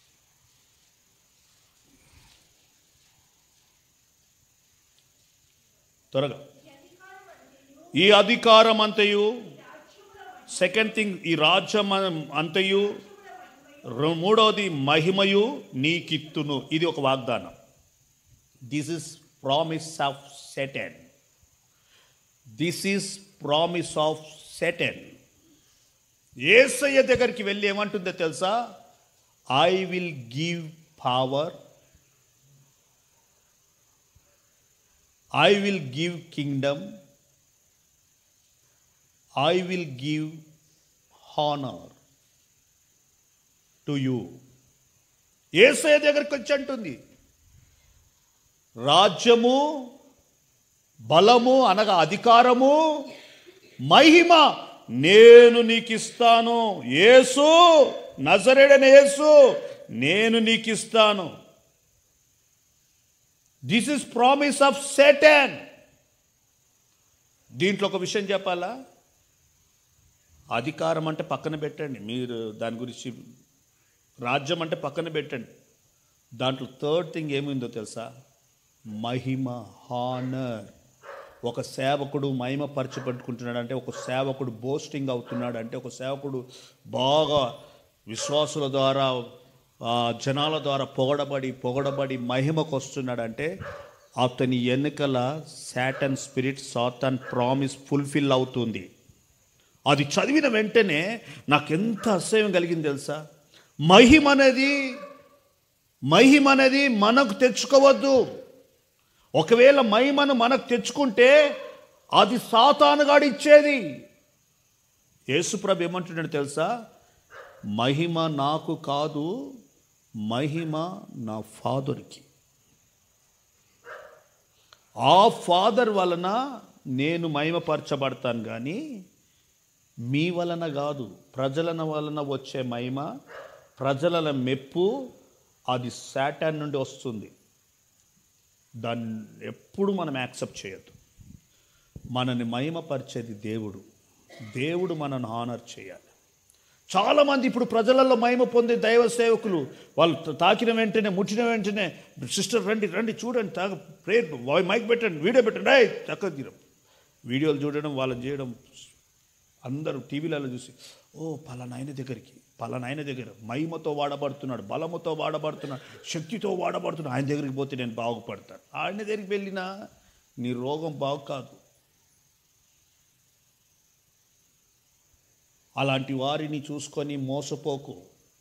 త్వరగా ఈ అధికారం అంతయు సెకండ్ థింగ్ ఈ రాజ్యం అంతయు రె- మూడవది మహిమయు నీకిత్తును ఇది ఒక వాగ్దానం this is promise of Satan this is promise of Satan Yesayya దగ్గరికి వెళ్ళి ఏమంటుందో తెలుసా I will give power I will give kingdom I will give honour to you Yesayya దగ్గరికి వచ్చి అంటుంది రాజ్యము బలము అనగా అధికారము మహిమ నేను నీకు ఇస్తాను యేసు నజరేడని యేసు నేను నీకు ఇస్తాను this is promise of Satan దీంట్లో ఒక విషయం చెప్పాలా అధికారం అంటే పక్కన పెట్టండి మీరు దాని గురించి రాజ్యం అంటే పక్కన పెట్టండి దాంట్లో థర్డ్ థింగ్ ఏముందో తెలుసా మహిమ హానర్ ఒక సేవకుడు మహిమ పరచబట్టుకుంటున్నాడు అంటే ఒక సేవకుడు బోస్టింగ్ అవుతున్నాడు అంటే ఒక సేవకుడు బాగా విశ్వాసుల ద్వారా ఆ, జనాల ద్వారా పొగడబడి పొగడబడి మహిమకు వస్తున్నాడంటే అతని ఎన్నికల Satan spirit Satan promise fulfil అవుతుంది అది చదివిన వెంటనే నాకెంత అసహ్యం కలిగింది తెలుసా మహిమ అనేది మహిమ అనేది మనకు తెచ్చుకోవద్దు ఒకవేళ మహిమను మనకు తెచ్చుకుంటే అది సాతానుగాడు ఇచ్చేది యేసుప్రభు ఏమంటున్నాడు తెలుసా మహిమ నాకు కాదు మహిమ నా ఫాదర్కి ఆ ఫాదర్ వలన నేను మహిమపరచబడతాను కానీ మీ వలన కాదు ప్రజల వలన వచ్చే మహిమ ప్రజల మెప్పు అది శాటాన్ నుండి వస్తుంది దాన్ని ఎప్పుడు మనం యాక్సెప్ట్ చేయొద్దు మనని మహిమపరిచేది దేవుడు దేవుడు మనను హానర్ చేయాలి చాలామంది ఇప్పుడు ప్రజలలో మహిమ పొందే దైవ సేవకులు వాళ్ళు తాకిన వెంటనే ముట్టిన వెంటనే సిస్టర్ రండి రండి చూడండి తాగ ప్రేయర్ మైక్ పెట్టండి వీడియో పెట్టండి అయ్యి చక్కగా తీరం వీడియోలు చూడడం వాళ్ళని చేయడం అందరూ టీవీలలో చూసి ఓ పలానాయన దగ్గరికి పలానాయన దగ్గర మహిమతో వాడబడుతున్నాడు బలముతో వాడబడుతున్నాడు శక్తితో వాడబడుతున్నాడు ఆయన దగ్గరికి పోతే నేను బాగుపడతాను ఆయన దగ్గరికి వెళ్ళినా నీ రోగం బాగు కాదు అలాంటి వారిని చూసుకొని మోసపోకు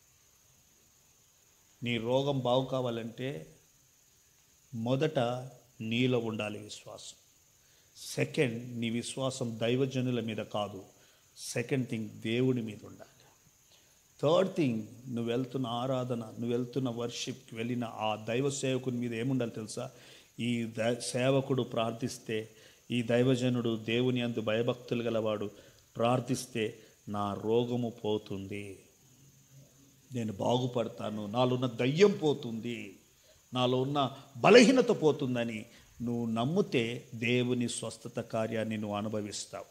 నీ రోగం బాగు కావాలంటే మొదట నీలో ఉండాలి విశ్వాసం సెకండ్ నీ విశ్వాసం దైవజనుల మీద కాదు సెకండ్ థింగ్ దేవుడి మీద ఉండాలి థర్డ్ థింగ్ నువ్వు వెళ్తున్న ఆరాధన నువ్వు వెళ్తున్న వర్షిప్కి వెళ్ళిన ఆ దైవ సేవకుని మీద ఏముండాలి తెలుసా ఈ ద సేవకుడు ప్రార్థిస్తే ఈ దైవజనుడు దేవుని అందు భయభక్తులు గలవాడు ప్రార్థిస్తే నా రోగము పోతుంది నేను బాగుపడతాను నాలో ఉన్న దయ్యం పోతుంది నాలో ఉన్న బలహీనత పోతుందని నువ్వు నమ్మితే దేవుని స్వస్థత కార్యాన్ని నువ్వు అనుభవిస్తావు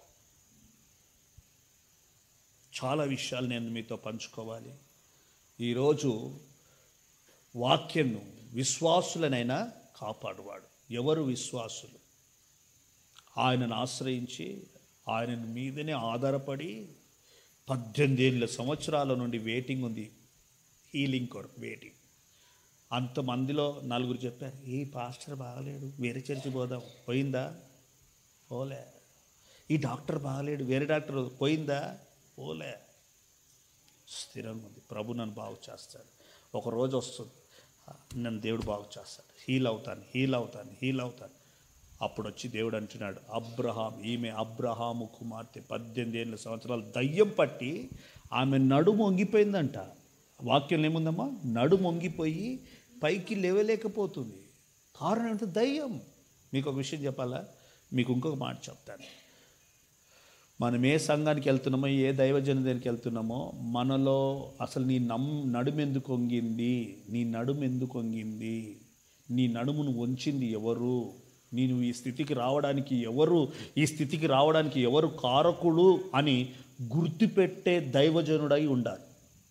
చాలా విషయాలు నేను మీతో పంచుకోవాలి ఈరోజు వాక్యను విశ్వాసులనైనా కాపాడువాడు ఎవరు విశ్వాసులు ఆయనను ఆశ్రయించి ఆయన మీదనే ఆధారపడి పద్దెనిమిది ఏళ్ళ సంవత్సరాల నుండి వెయిటింగ్ ఉంది హీలింగ్ కొరకు వెయిటింగ్ అంతమందిలో నలుగురు చెప్పారు ఈ పాస్టర్ బాగలేడు వేరే చర్చి పోదాం పోయిందా పోలే ఈ డాక్టర్ బాగలేడు వేరే డాక్టర్ పోయిందా పోలే స్థిరంగా ఉంది ప్రభు నన్ను బాగు చేస్తాడు ఒక రోజు వస్తుంది నన్ను దేవుడు బాగు చేస్తాడు హీల్ అవుతాను హీల్ అవుతాను హీల్ అవుతాను అప్పుడు వచ్చి దేవుడు అంటున్నాడు అబ్రహాం ఈమె అబ్రహాము కుమార్తె పద్దెనిమిది ఏళ్ళ సంవత్సరాలు దయ్యం పట్టి ఆమె నడుము వంగిపోయిందంట వాక్యం ఏముందమ్మా నడుము వంగిపోయి పైకి లేవలేకపోతుంది కారణం ఏంటంటే దయ్యం మీకు ఒక విషయం చెప్పాలా మీకు ఇంకొక మాట చెప్తాను మనం ఏ సంఘానికి వెళ్తున్నామో ఏ దైవజన దగ్గరికి వెళ్తున్నామో మనలో అసలు నీ నమ్ నడుము ఎందుకు వంగింది నీ నడుము ఎందుకు వంగింది నీ నడుమును వంచింది ఎవరు నేను ఈ స్థితికి రావడానికి ఎవరు ఈ స్థితికి రావడానికి ఎవరు కారకుడు అని గుర్తుపెట్టే దైవజనుడై ఉండాలి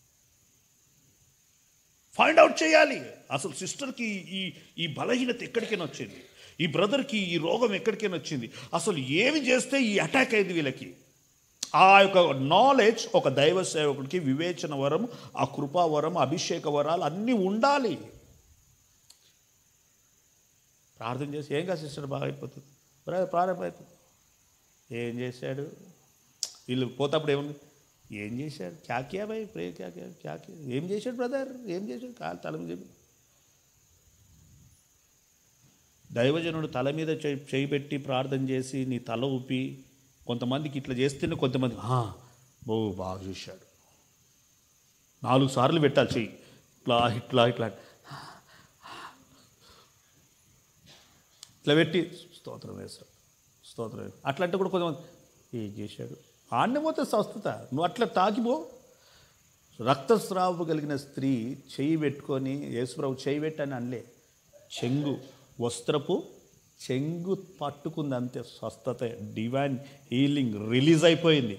ఫైండ్ అవుట్ చేయాలి అసలు సిస్టర్కి ఈ ఈ బలహీనత ఎక్కడికైనా వచ్చింది ఈ బ్రదర్కి ఈ రోగం ఎక్కడికైనా వచ్చింది అసలు ఏమి చేస్తే ఈ అటాక్ అయింది వీళ్ళకి ఆ యొక్క నాలెడ్జ్ ఒక దైవ సేవకుడికి వివేచన వరం ఆ కృపా వరం అభిషేక వరాలు అన్నీ ఉండాలి ప్రార్థన చేసి ఏం కాదు సిస్టర్ బాగా అయిపోతుంది బ్రదర్ ప్రారంభం అయిపోతుంది ఏం చేశాడు వీళ్ళు పోతప్పుడు ఏముంది ఏం చేశాడు క్యా క్యా భయ్ ప్రే క్యా క్యా క్యా క్యా ఏం చేశాడు బ్రదర్ ఏం చేశాడు కాలు తల మీద చెప్పి దైవజనుడు తల మీద చేయి చేయి పెట్టి ప్రార్థన చేసి నీ తల ఊపి కొంతమందికి ఇట్లా చేస్తేనే కొంతమంది "ఆ, ఓ బాగా చూశాడు నాలుగు సార్లు పెట్టాలి చెయ్యి ఇట్లా ఇట్లా ఇట్లా ఇట్లా పెట్టి స్తోత్రం వేశాడు స్తోత్రం వేశాడు. అట్లా అంటే కూడా కొంతమంది ఏం చేశాడు ఆడనే పోతే స్వస్థత నువ్వు అట్లా తాకిపో రక్తస్రావు కలిగిన స్త్రీ చెయ్యి పెట్టుకొని యేసుప్రభు చెయ్యి పెట్టని అనలే చెంగు వస్త్రపు చెంగు పట్టుకుంది అంతే స్వస్థత డివైన్ హీలింగ్ రిలీజ్ అయిపోయింది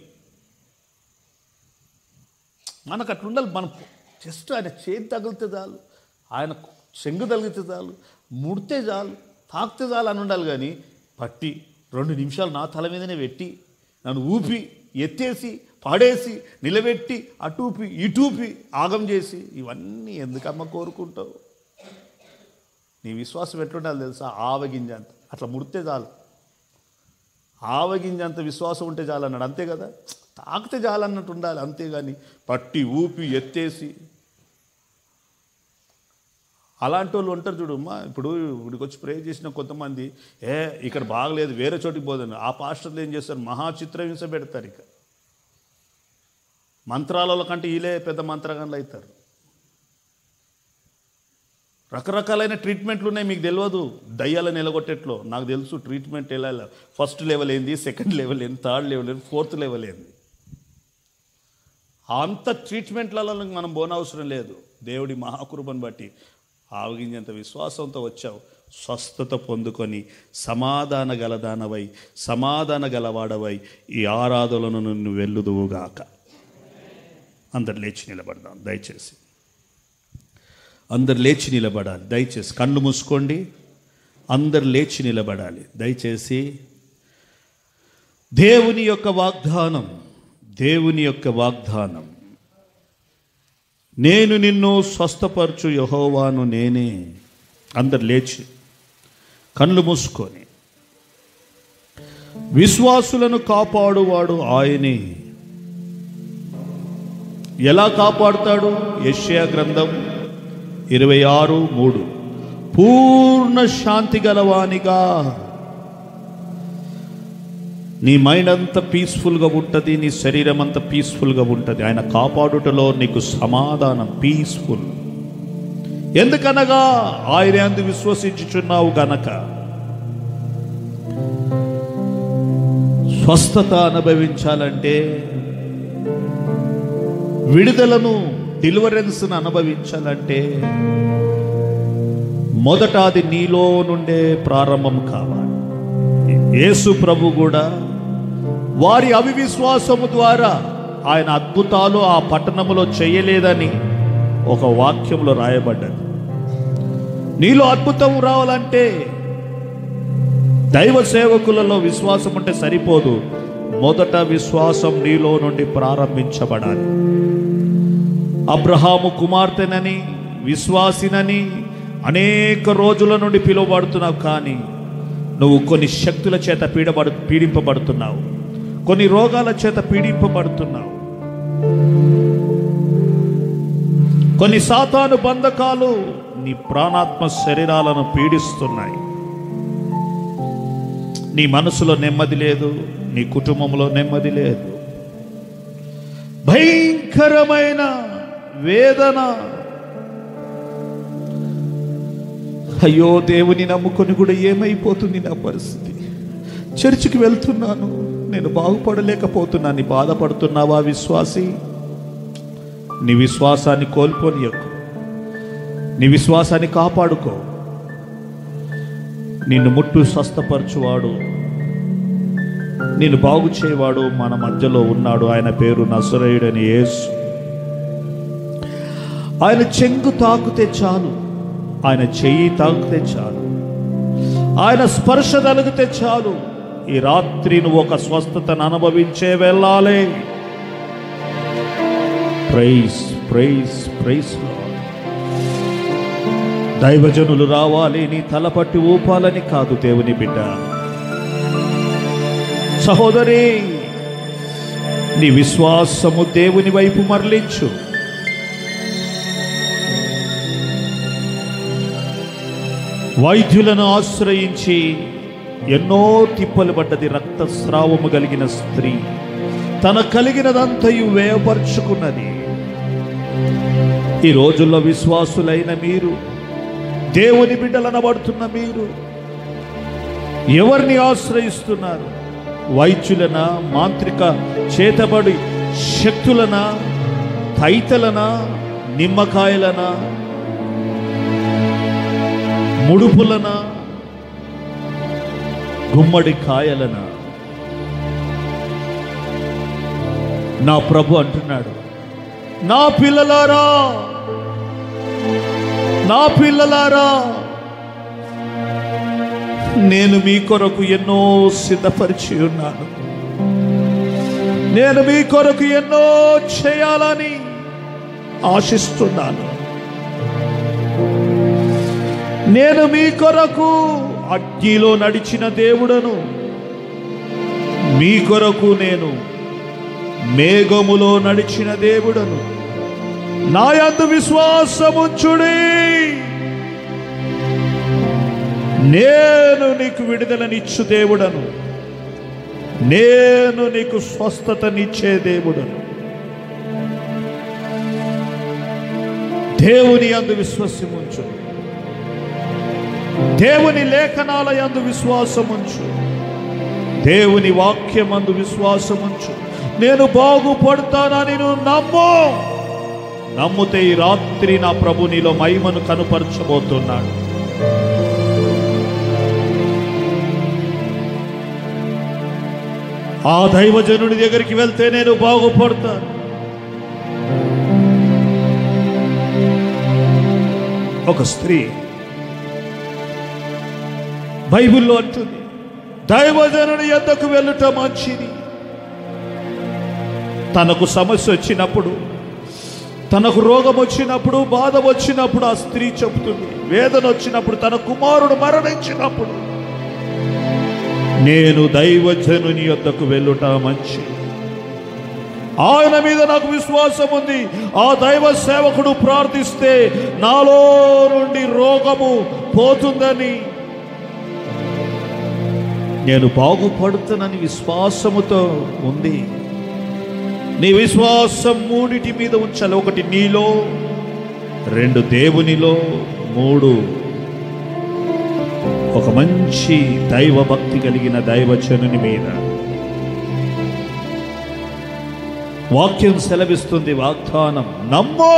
మనకు అట్లా ఉండాలి మనం జస్ట్ ఆయన చేతి తగిలితే చాలు ఆయన చెంగు తగిలితే చాలు ముడితే చాలు తాకితే చాలు అని ఉండాలి కానీ పట్టి రెండు నిమిషాలు నా తల మీదనే పెట్టి నన్ను ఊపి ఎత్తేసి పాడేసి నిలబెట్టి అటూపి ఇటూపి ఆగం చేసి ఇవన్నీ ఎందుకమ్మ కోరుకుంటావు నీ విశ్వాసం ఎట్లుండాలి తెలుసా ఆవగింజంత అట్లా ముడితే చాలు ఆవగింజంత విశ్వాసం ఉంటే చాలు అన్నాడు అంతే కదా తాకితే చాలు అన్నట్టు ఉండాలి అంతేగాని పట్టి ఊపి ఎత్తేసి అలాంటి వాళ్ళు ఉంటారు చూడమ్మా ఇప్పుడు ఇక్కడికి వచ్చి ప్రే చేసిన కొంతమంది ఏ ఇక్కడ బాగలేదు వేరే చోటికి పోదని ఆ పాస్టర్లు ఏం చేస్తారు మహా చిత్రహింస పెడతారు ఇక మంత్రాల కంటే వీలే పెద్ద మంత్రగాన్లు అవుతారు రకరకాలైన ట్రీట్మెంట్లు ఉన్నాయి మీకు తెలియదు దయ్యాలను నిలగొట్టేట్లో నాకు తెలుసు ట్రీట్మెంట్ ఎలా ఎలా. ఫస్ట్ లెవెల్ ఏంది సెకండ్ లెవెల్ ఏంది థర్డ్ లెవెల్ ఏంది ఫోర్త్ లెవెల్ ఏంది అంత ట్రీట్మెంట్లలో మనం పోనవసరం లేదు దేవుడి మహాకృపను బట్టి ఆవగించేంత విశ్వాసంతో వచ్చావు స్వస్థత పొందుకొని సమాధాన గలదానవై సమాధాన గలవాడవై ఈ ఆరాధనలను నిన్ను వెళ్ళుదువుగాక అందరు లేచి నిలబడదాం దయచేసి అందరు లేచి నిలబడాలి దయచేసి కళ్ళు మూసుకోండి అందరు లేచి నిలబడాలి దయచేసి దేవుని యొక్క వాగ్దానం దేవుని యొక్క వాగ్దానం నేను నిన్ను స్వస్థపరచు యహోవాను నేనే అందరు లేచి కళ్ళు మూసుకొని విశ్వాసులను కాపాడువాడు ఆయనే ఎలా కాపాడుతాడు యెషయా గ్రంథం ఇరవై ఆరు మూడు పూర్ణ శాంతి గలవానిగా నీ మైండ్ అంతా పీస్ఫుల్గా ఉంటుంది నీ శరీరం అంతా పీస్ఫుల్గా ఉంటుంది ఆయన కాపాడుటలో నీకు సమాధానం పీస్ఫుల్ ఎందుకనగా ఆయన అందు విశ్వసించుచున్నావు గనక స్వస్థత అనుభవించాలంటే విడుదలను డెలివరెన్స్ను అనుభవించాలంటే మొదట అది నీలో నుండే ప్రారంభం కావాలి యేసు ప్రభు కూడా వారి అవివిశ్వాసము ద్వారా ఆయన అద్భుతాలు ఆ పట్టణములో చేయలేదని ఒక వాక్యంలో రాయబడ్డది నీలో అద్భుతం రావాలంటే దైవ సేవకులలో విశ్వాసం ఉంటే సరిపోదు మొదట విశ్వాసం నీలో నుండి ప్రారంభించబడాలి అబ్రహాము కుమార్తెనని విశ్వాసినని అనేక రోజుల నుండి పిలువబడుతున్నావు కానీ నువ్వు కొన్ని శక్తుల చేత పీడబడు పీడింపబడుతున్నావు కొన్ని రోగాల చేత పీడింపబడుతున్నావు కొన్ని సాతాను బంధకాలు నీ ప్రాణాత్మ శరీరాలను పీడిస్తున్నాయి నీ మనసులో నెమ్మది లేదు నీ కుటుంబంలో నెమ్మది లేదు భయంకరమైన వేదన అయ్యో దేవుని నమ్ముకొని కూడా ఏమైపోతుంది నా పరిస్థితి చర్చికి వెళ్తున్నాను నేను బాగుపడలేకపోతున్నాను నీ బాధపడుతున్నావా విశ్వాసి నీ విశ్వాసాన్ని కోల్పోనియకు నీ విశ్వాసాన్ని కాపాడుకో నిన్ను ముట్టు స్వస్థపరచువాడు నేను బాగు చేయవాడు మన మధ్యలో ఉన్నాడు ఆయన పేరు నసరేయుడని యేసు ఆయన చెంగు తాకితే చాలు ఆయన చెయ్యి తాకితే చాలు ఆయన స్పర్శ తలిగితే చాలు ఈ రాత్రి నువ్వు ఒక స్వస్థతను అనుభవించే వెళ్ళాలి ప్రైజ్ ప్రైజ్ ప్రైజ్ దైవజనులు రావాలి నీ తలపట్టి ఊపాలని కాదు దేవుని బిడ్డ సహోదరి నీ విశ్వాసము దేవుని వైపు మరలించు వైద్యులను ఆశ్రయించి ఎన్నో తిప్పలు పడ్డది రక్తస్రావము కలిగిన స్త్రీ తన కలిగినదంతయు వేయపరుచుకున్నది ఈ రోజుల్లో విశ్వాసులైన మీరు దేవుని బిడ్డలనబడుతున్న మీరు ఎవరిని ఆశ్రయిస్తున్నారు వైద్యులనా మాంత్రిక చేతబడి శక్తులనా తైతలనా నిమ్మకాయలనా ముడుపులనా గుమ్మడి కాయలనా నా ప్రభు అంటున్నాడు నా పిల్లలారా నా పిల్లలారా నేను మీ కొరకు ఎన్నో సిద్ధపరిచి ఉన్నాను నేను మీ కొరకు ఎన్నో చేయాలని ఆశిస్తున్నాను నేను మీ కొరకు అగ్నిలో నడిచిన దేవుడను మీ కొరకు నేను మేఘములో నడిచిన దేవుడను నా యందు విశ్వాసముంచుడి నేను నీకు విడుదలనిచ్చు దేవుడను నేను నీకు స్వస్థతనిచ్చే దేవుడను దేవుని యందు విశ్వసముంచు దేవుని లేఖనాల యందు విశ్వాసముంచు దేవుని వాక్యమందు విశ్వాసముంచు నేను బాగుపడతానని నువ్వు నమ్ము నమ్ముతే ఈ రాత్రి నా ప్రభు నీలో మహిమను కనుపరచబోతున్నాడు ఆ దైవజనుడి దగ్గరికి వెళ్తే నేను బాగుపడతాను ఒక స్త్రీ బైబిల్లో అంటుంది దైవజనుని ఎద్దకు వెళ్ళుట మంచిది తనకు సమస్య వచ్చినప్పుడు తనకు రోగం వచ్చినప్పుడు బాధ వచ్చినప్పుడు ఆ స్త్రీ చెబుతుంది వేదన వచ్చినప్పుడు తన కుమారుడు మరణించినప్పుడు నేను దైవజనుని యొద్దకు వెళ్ళుట మంచి ఆయన మీద నాకు విశ్వాసం ఉంది ఆ దైవ సేవకుడు ప్రార్థిస్తే నాలో నుండి రోగము పోతుందని నేను బాగుపడుతానని విశ్వాసముతో ఉంది నీ విశ్వాసం మూడిటి మీద ఉంచాలి ఒకటి నీలో రెండు దేవునిలో మూడు ఒక మంచి దైవ భక్తి కలిగిన దైవజనుని మీద వాక్యం సెలవిస్తుంది వాగ్దానం నమ్మో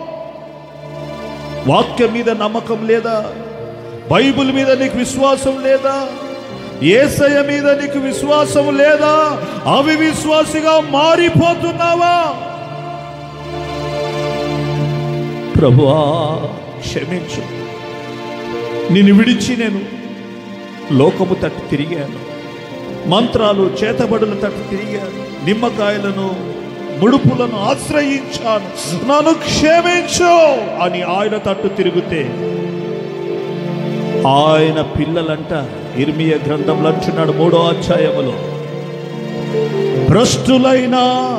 వాక్యం మీద నమ్మకం లేదా బైబిల్ మీద నీకు విశ్వాసం లేదా ఏసయ మీద నీకు విశ్వాసం లేదా అవి విశ్వాసిగా మారిపోతున్నావా ప్రభువా క్షమించు నిన్ను విడిచి నేను లోకము తట్టు తిరిగాను మంత్రాలు చేతబడుల తట్టు తిరిగాను నిమ్మకాయలను ముడుపులను ఆశ్రయించాను నన్ను క్షమించు అని ఆయన తట్టు తిరిగితే ఆయన పిల్లలంట ఇర్మియ గ్రంథంలో అంటున్నాడు మూడో అధ్యాయములో భ్రష్టులైన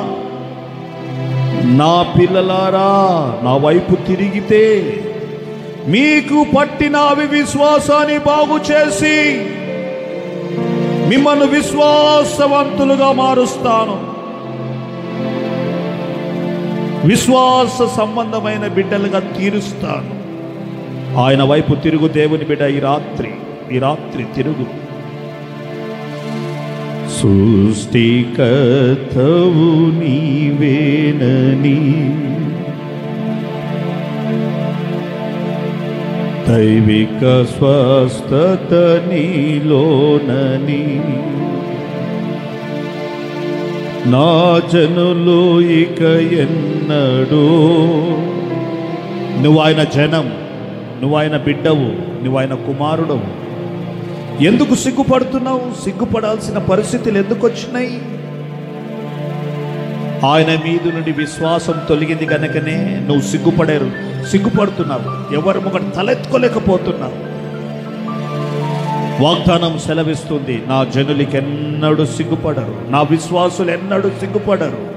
నా పిల్లలారా నా వైపు తిరిగితే మీకు పట్టిన అవి విశ్వాసాన్ని బాగు చేసి మిమ్మల్ని విశ్వాసవంతులుగా మారుస్తాను విశ్వాస సంబంధమైన బిడ్డలుగా తీరుస్తాను ఆయన వైపు తిరుగు దేవుని బిడ్డ ఈ రాత్రి ఈ రాత్రి తిరుగు సృష్టికర్తవు నీవేనని దైవిక స్వస్థత నీలోనని నా జనులు ఇక ఎన్నడూ నువ్వు ఆయన జనం నువ్వు ఆయన బిడ్డవు నువ్వు ఆయన కుమారుడవు ఎందుకు సిగ్గుపడుతున్నావు సిగ్గుపడాల్సిన పరిస్థితులు ఎందుకు వచ్చినాయి ఆయన మీద నుండి విశ్వాసం తొలగింది కనుకనే నువ్వు సిగ్గుపడారు సిగ్గుపడుతున్నావు ఎవరు ఒకటి తలెత్తుకోలేకపోతున్నావు వాగ్దానం సెలవిస్తుంది నా జనులకి ఎన్నడూ సిగ్గుపడరు నా విశ్వాసులు ఎన్నడూ సిగ్గుపడరు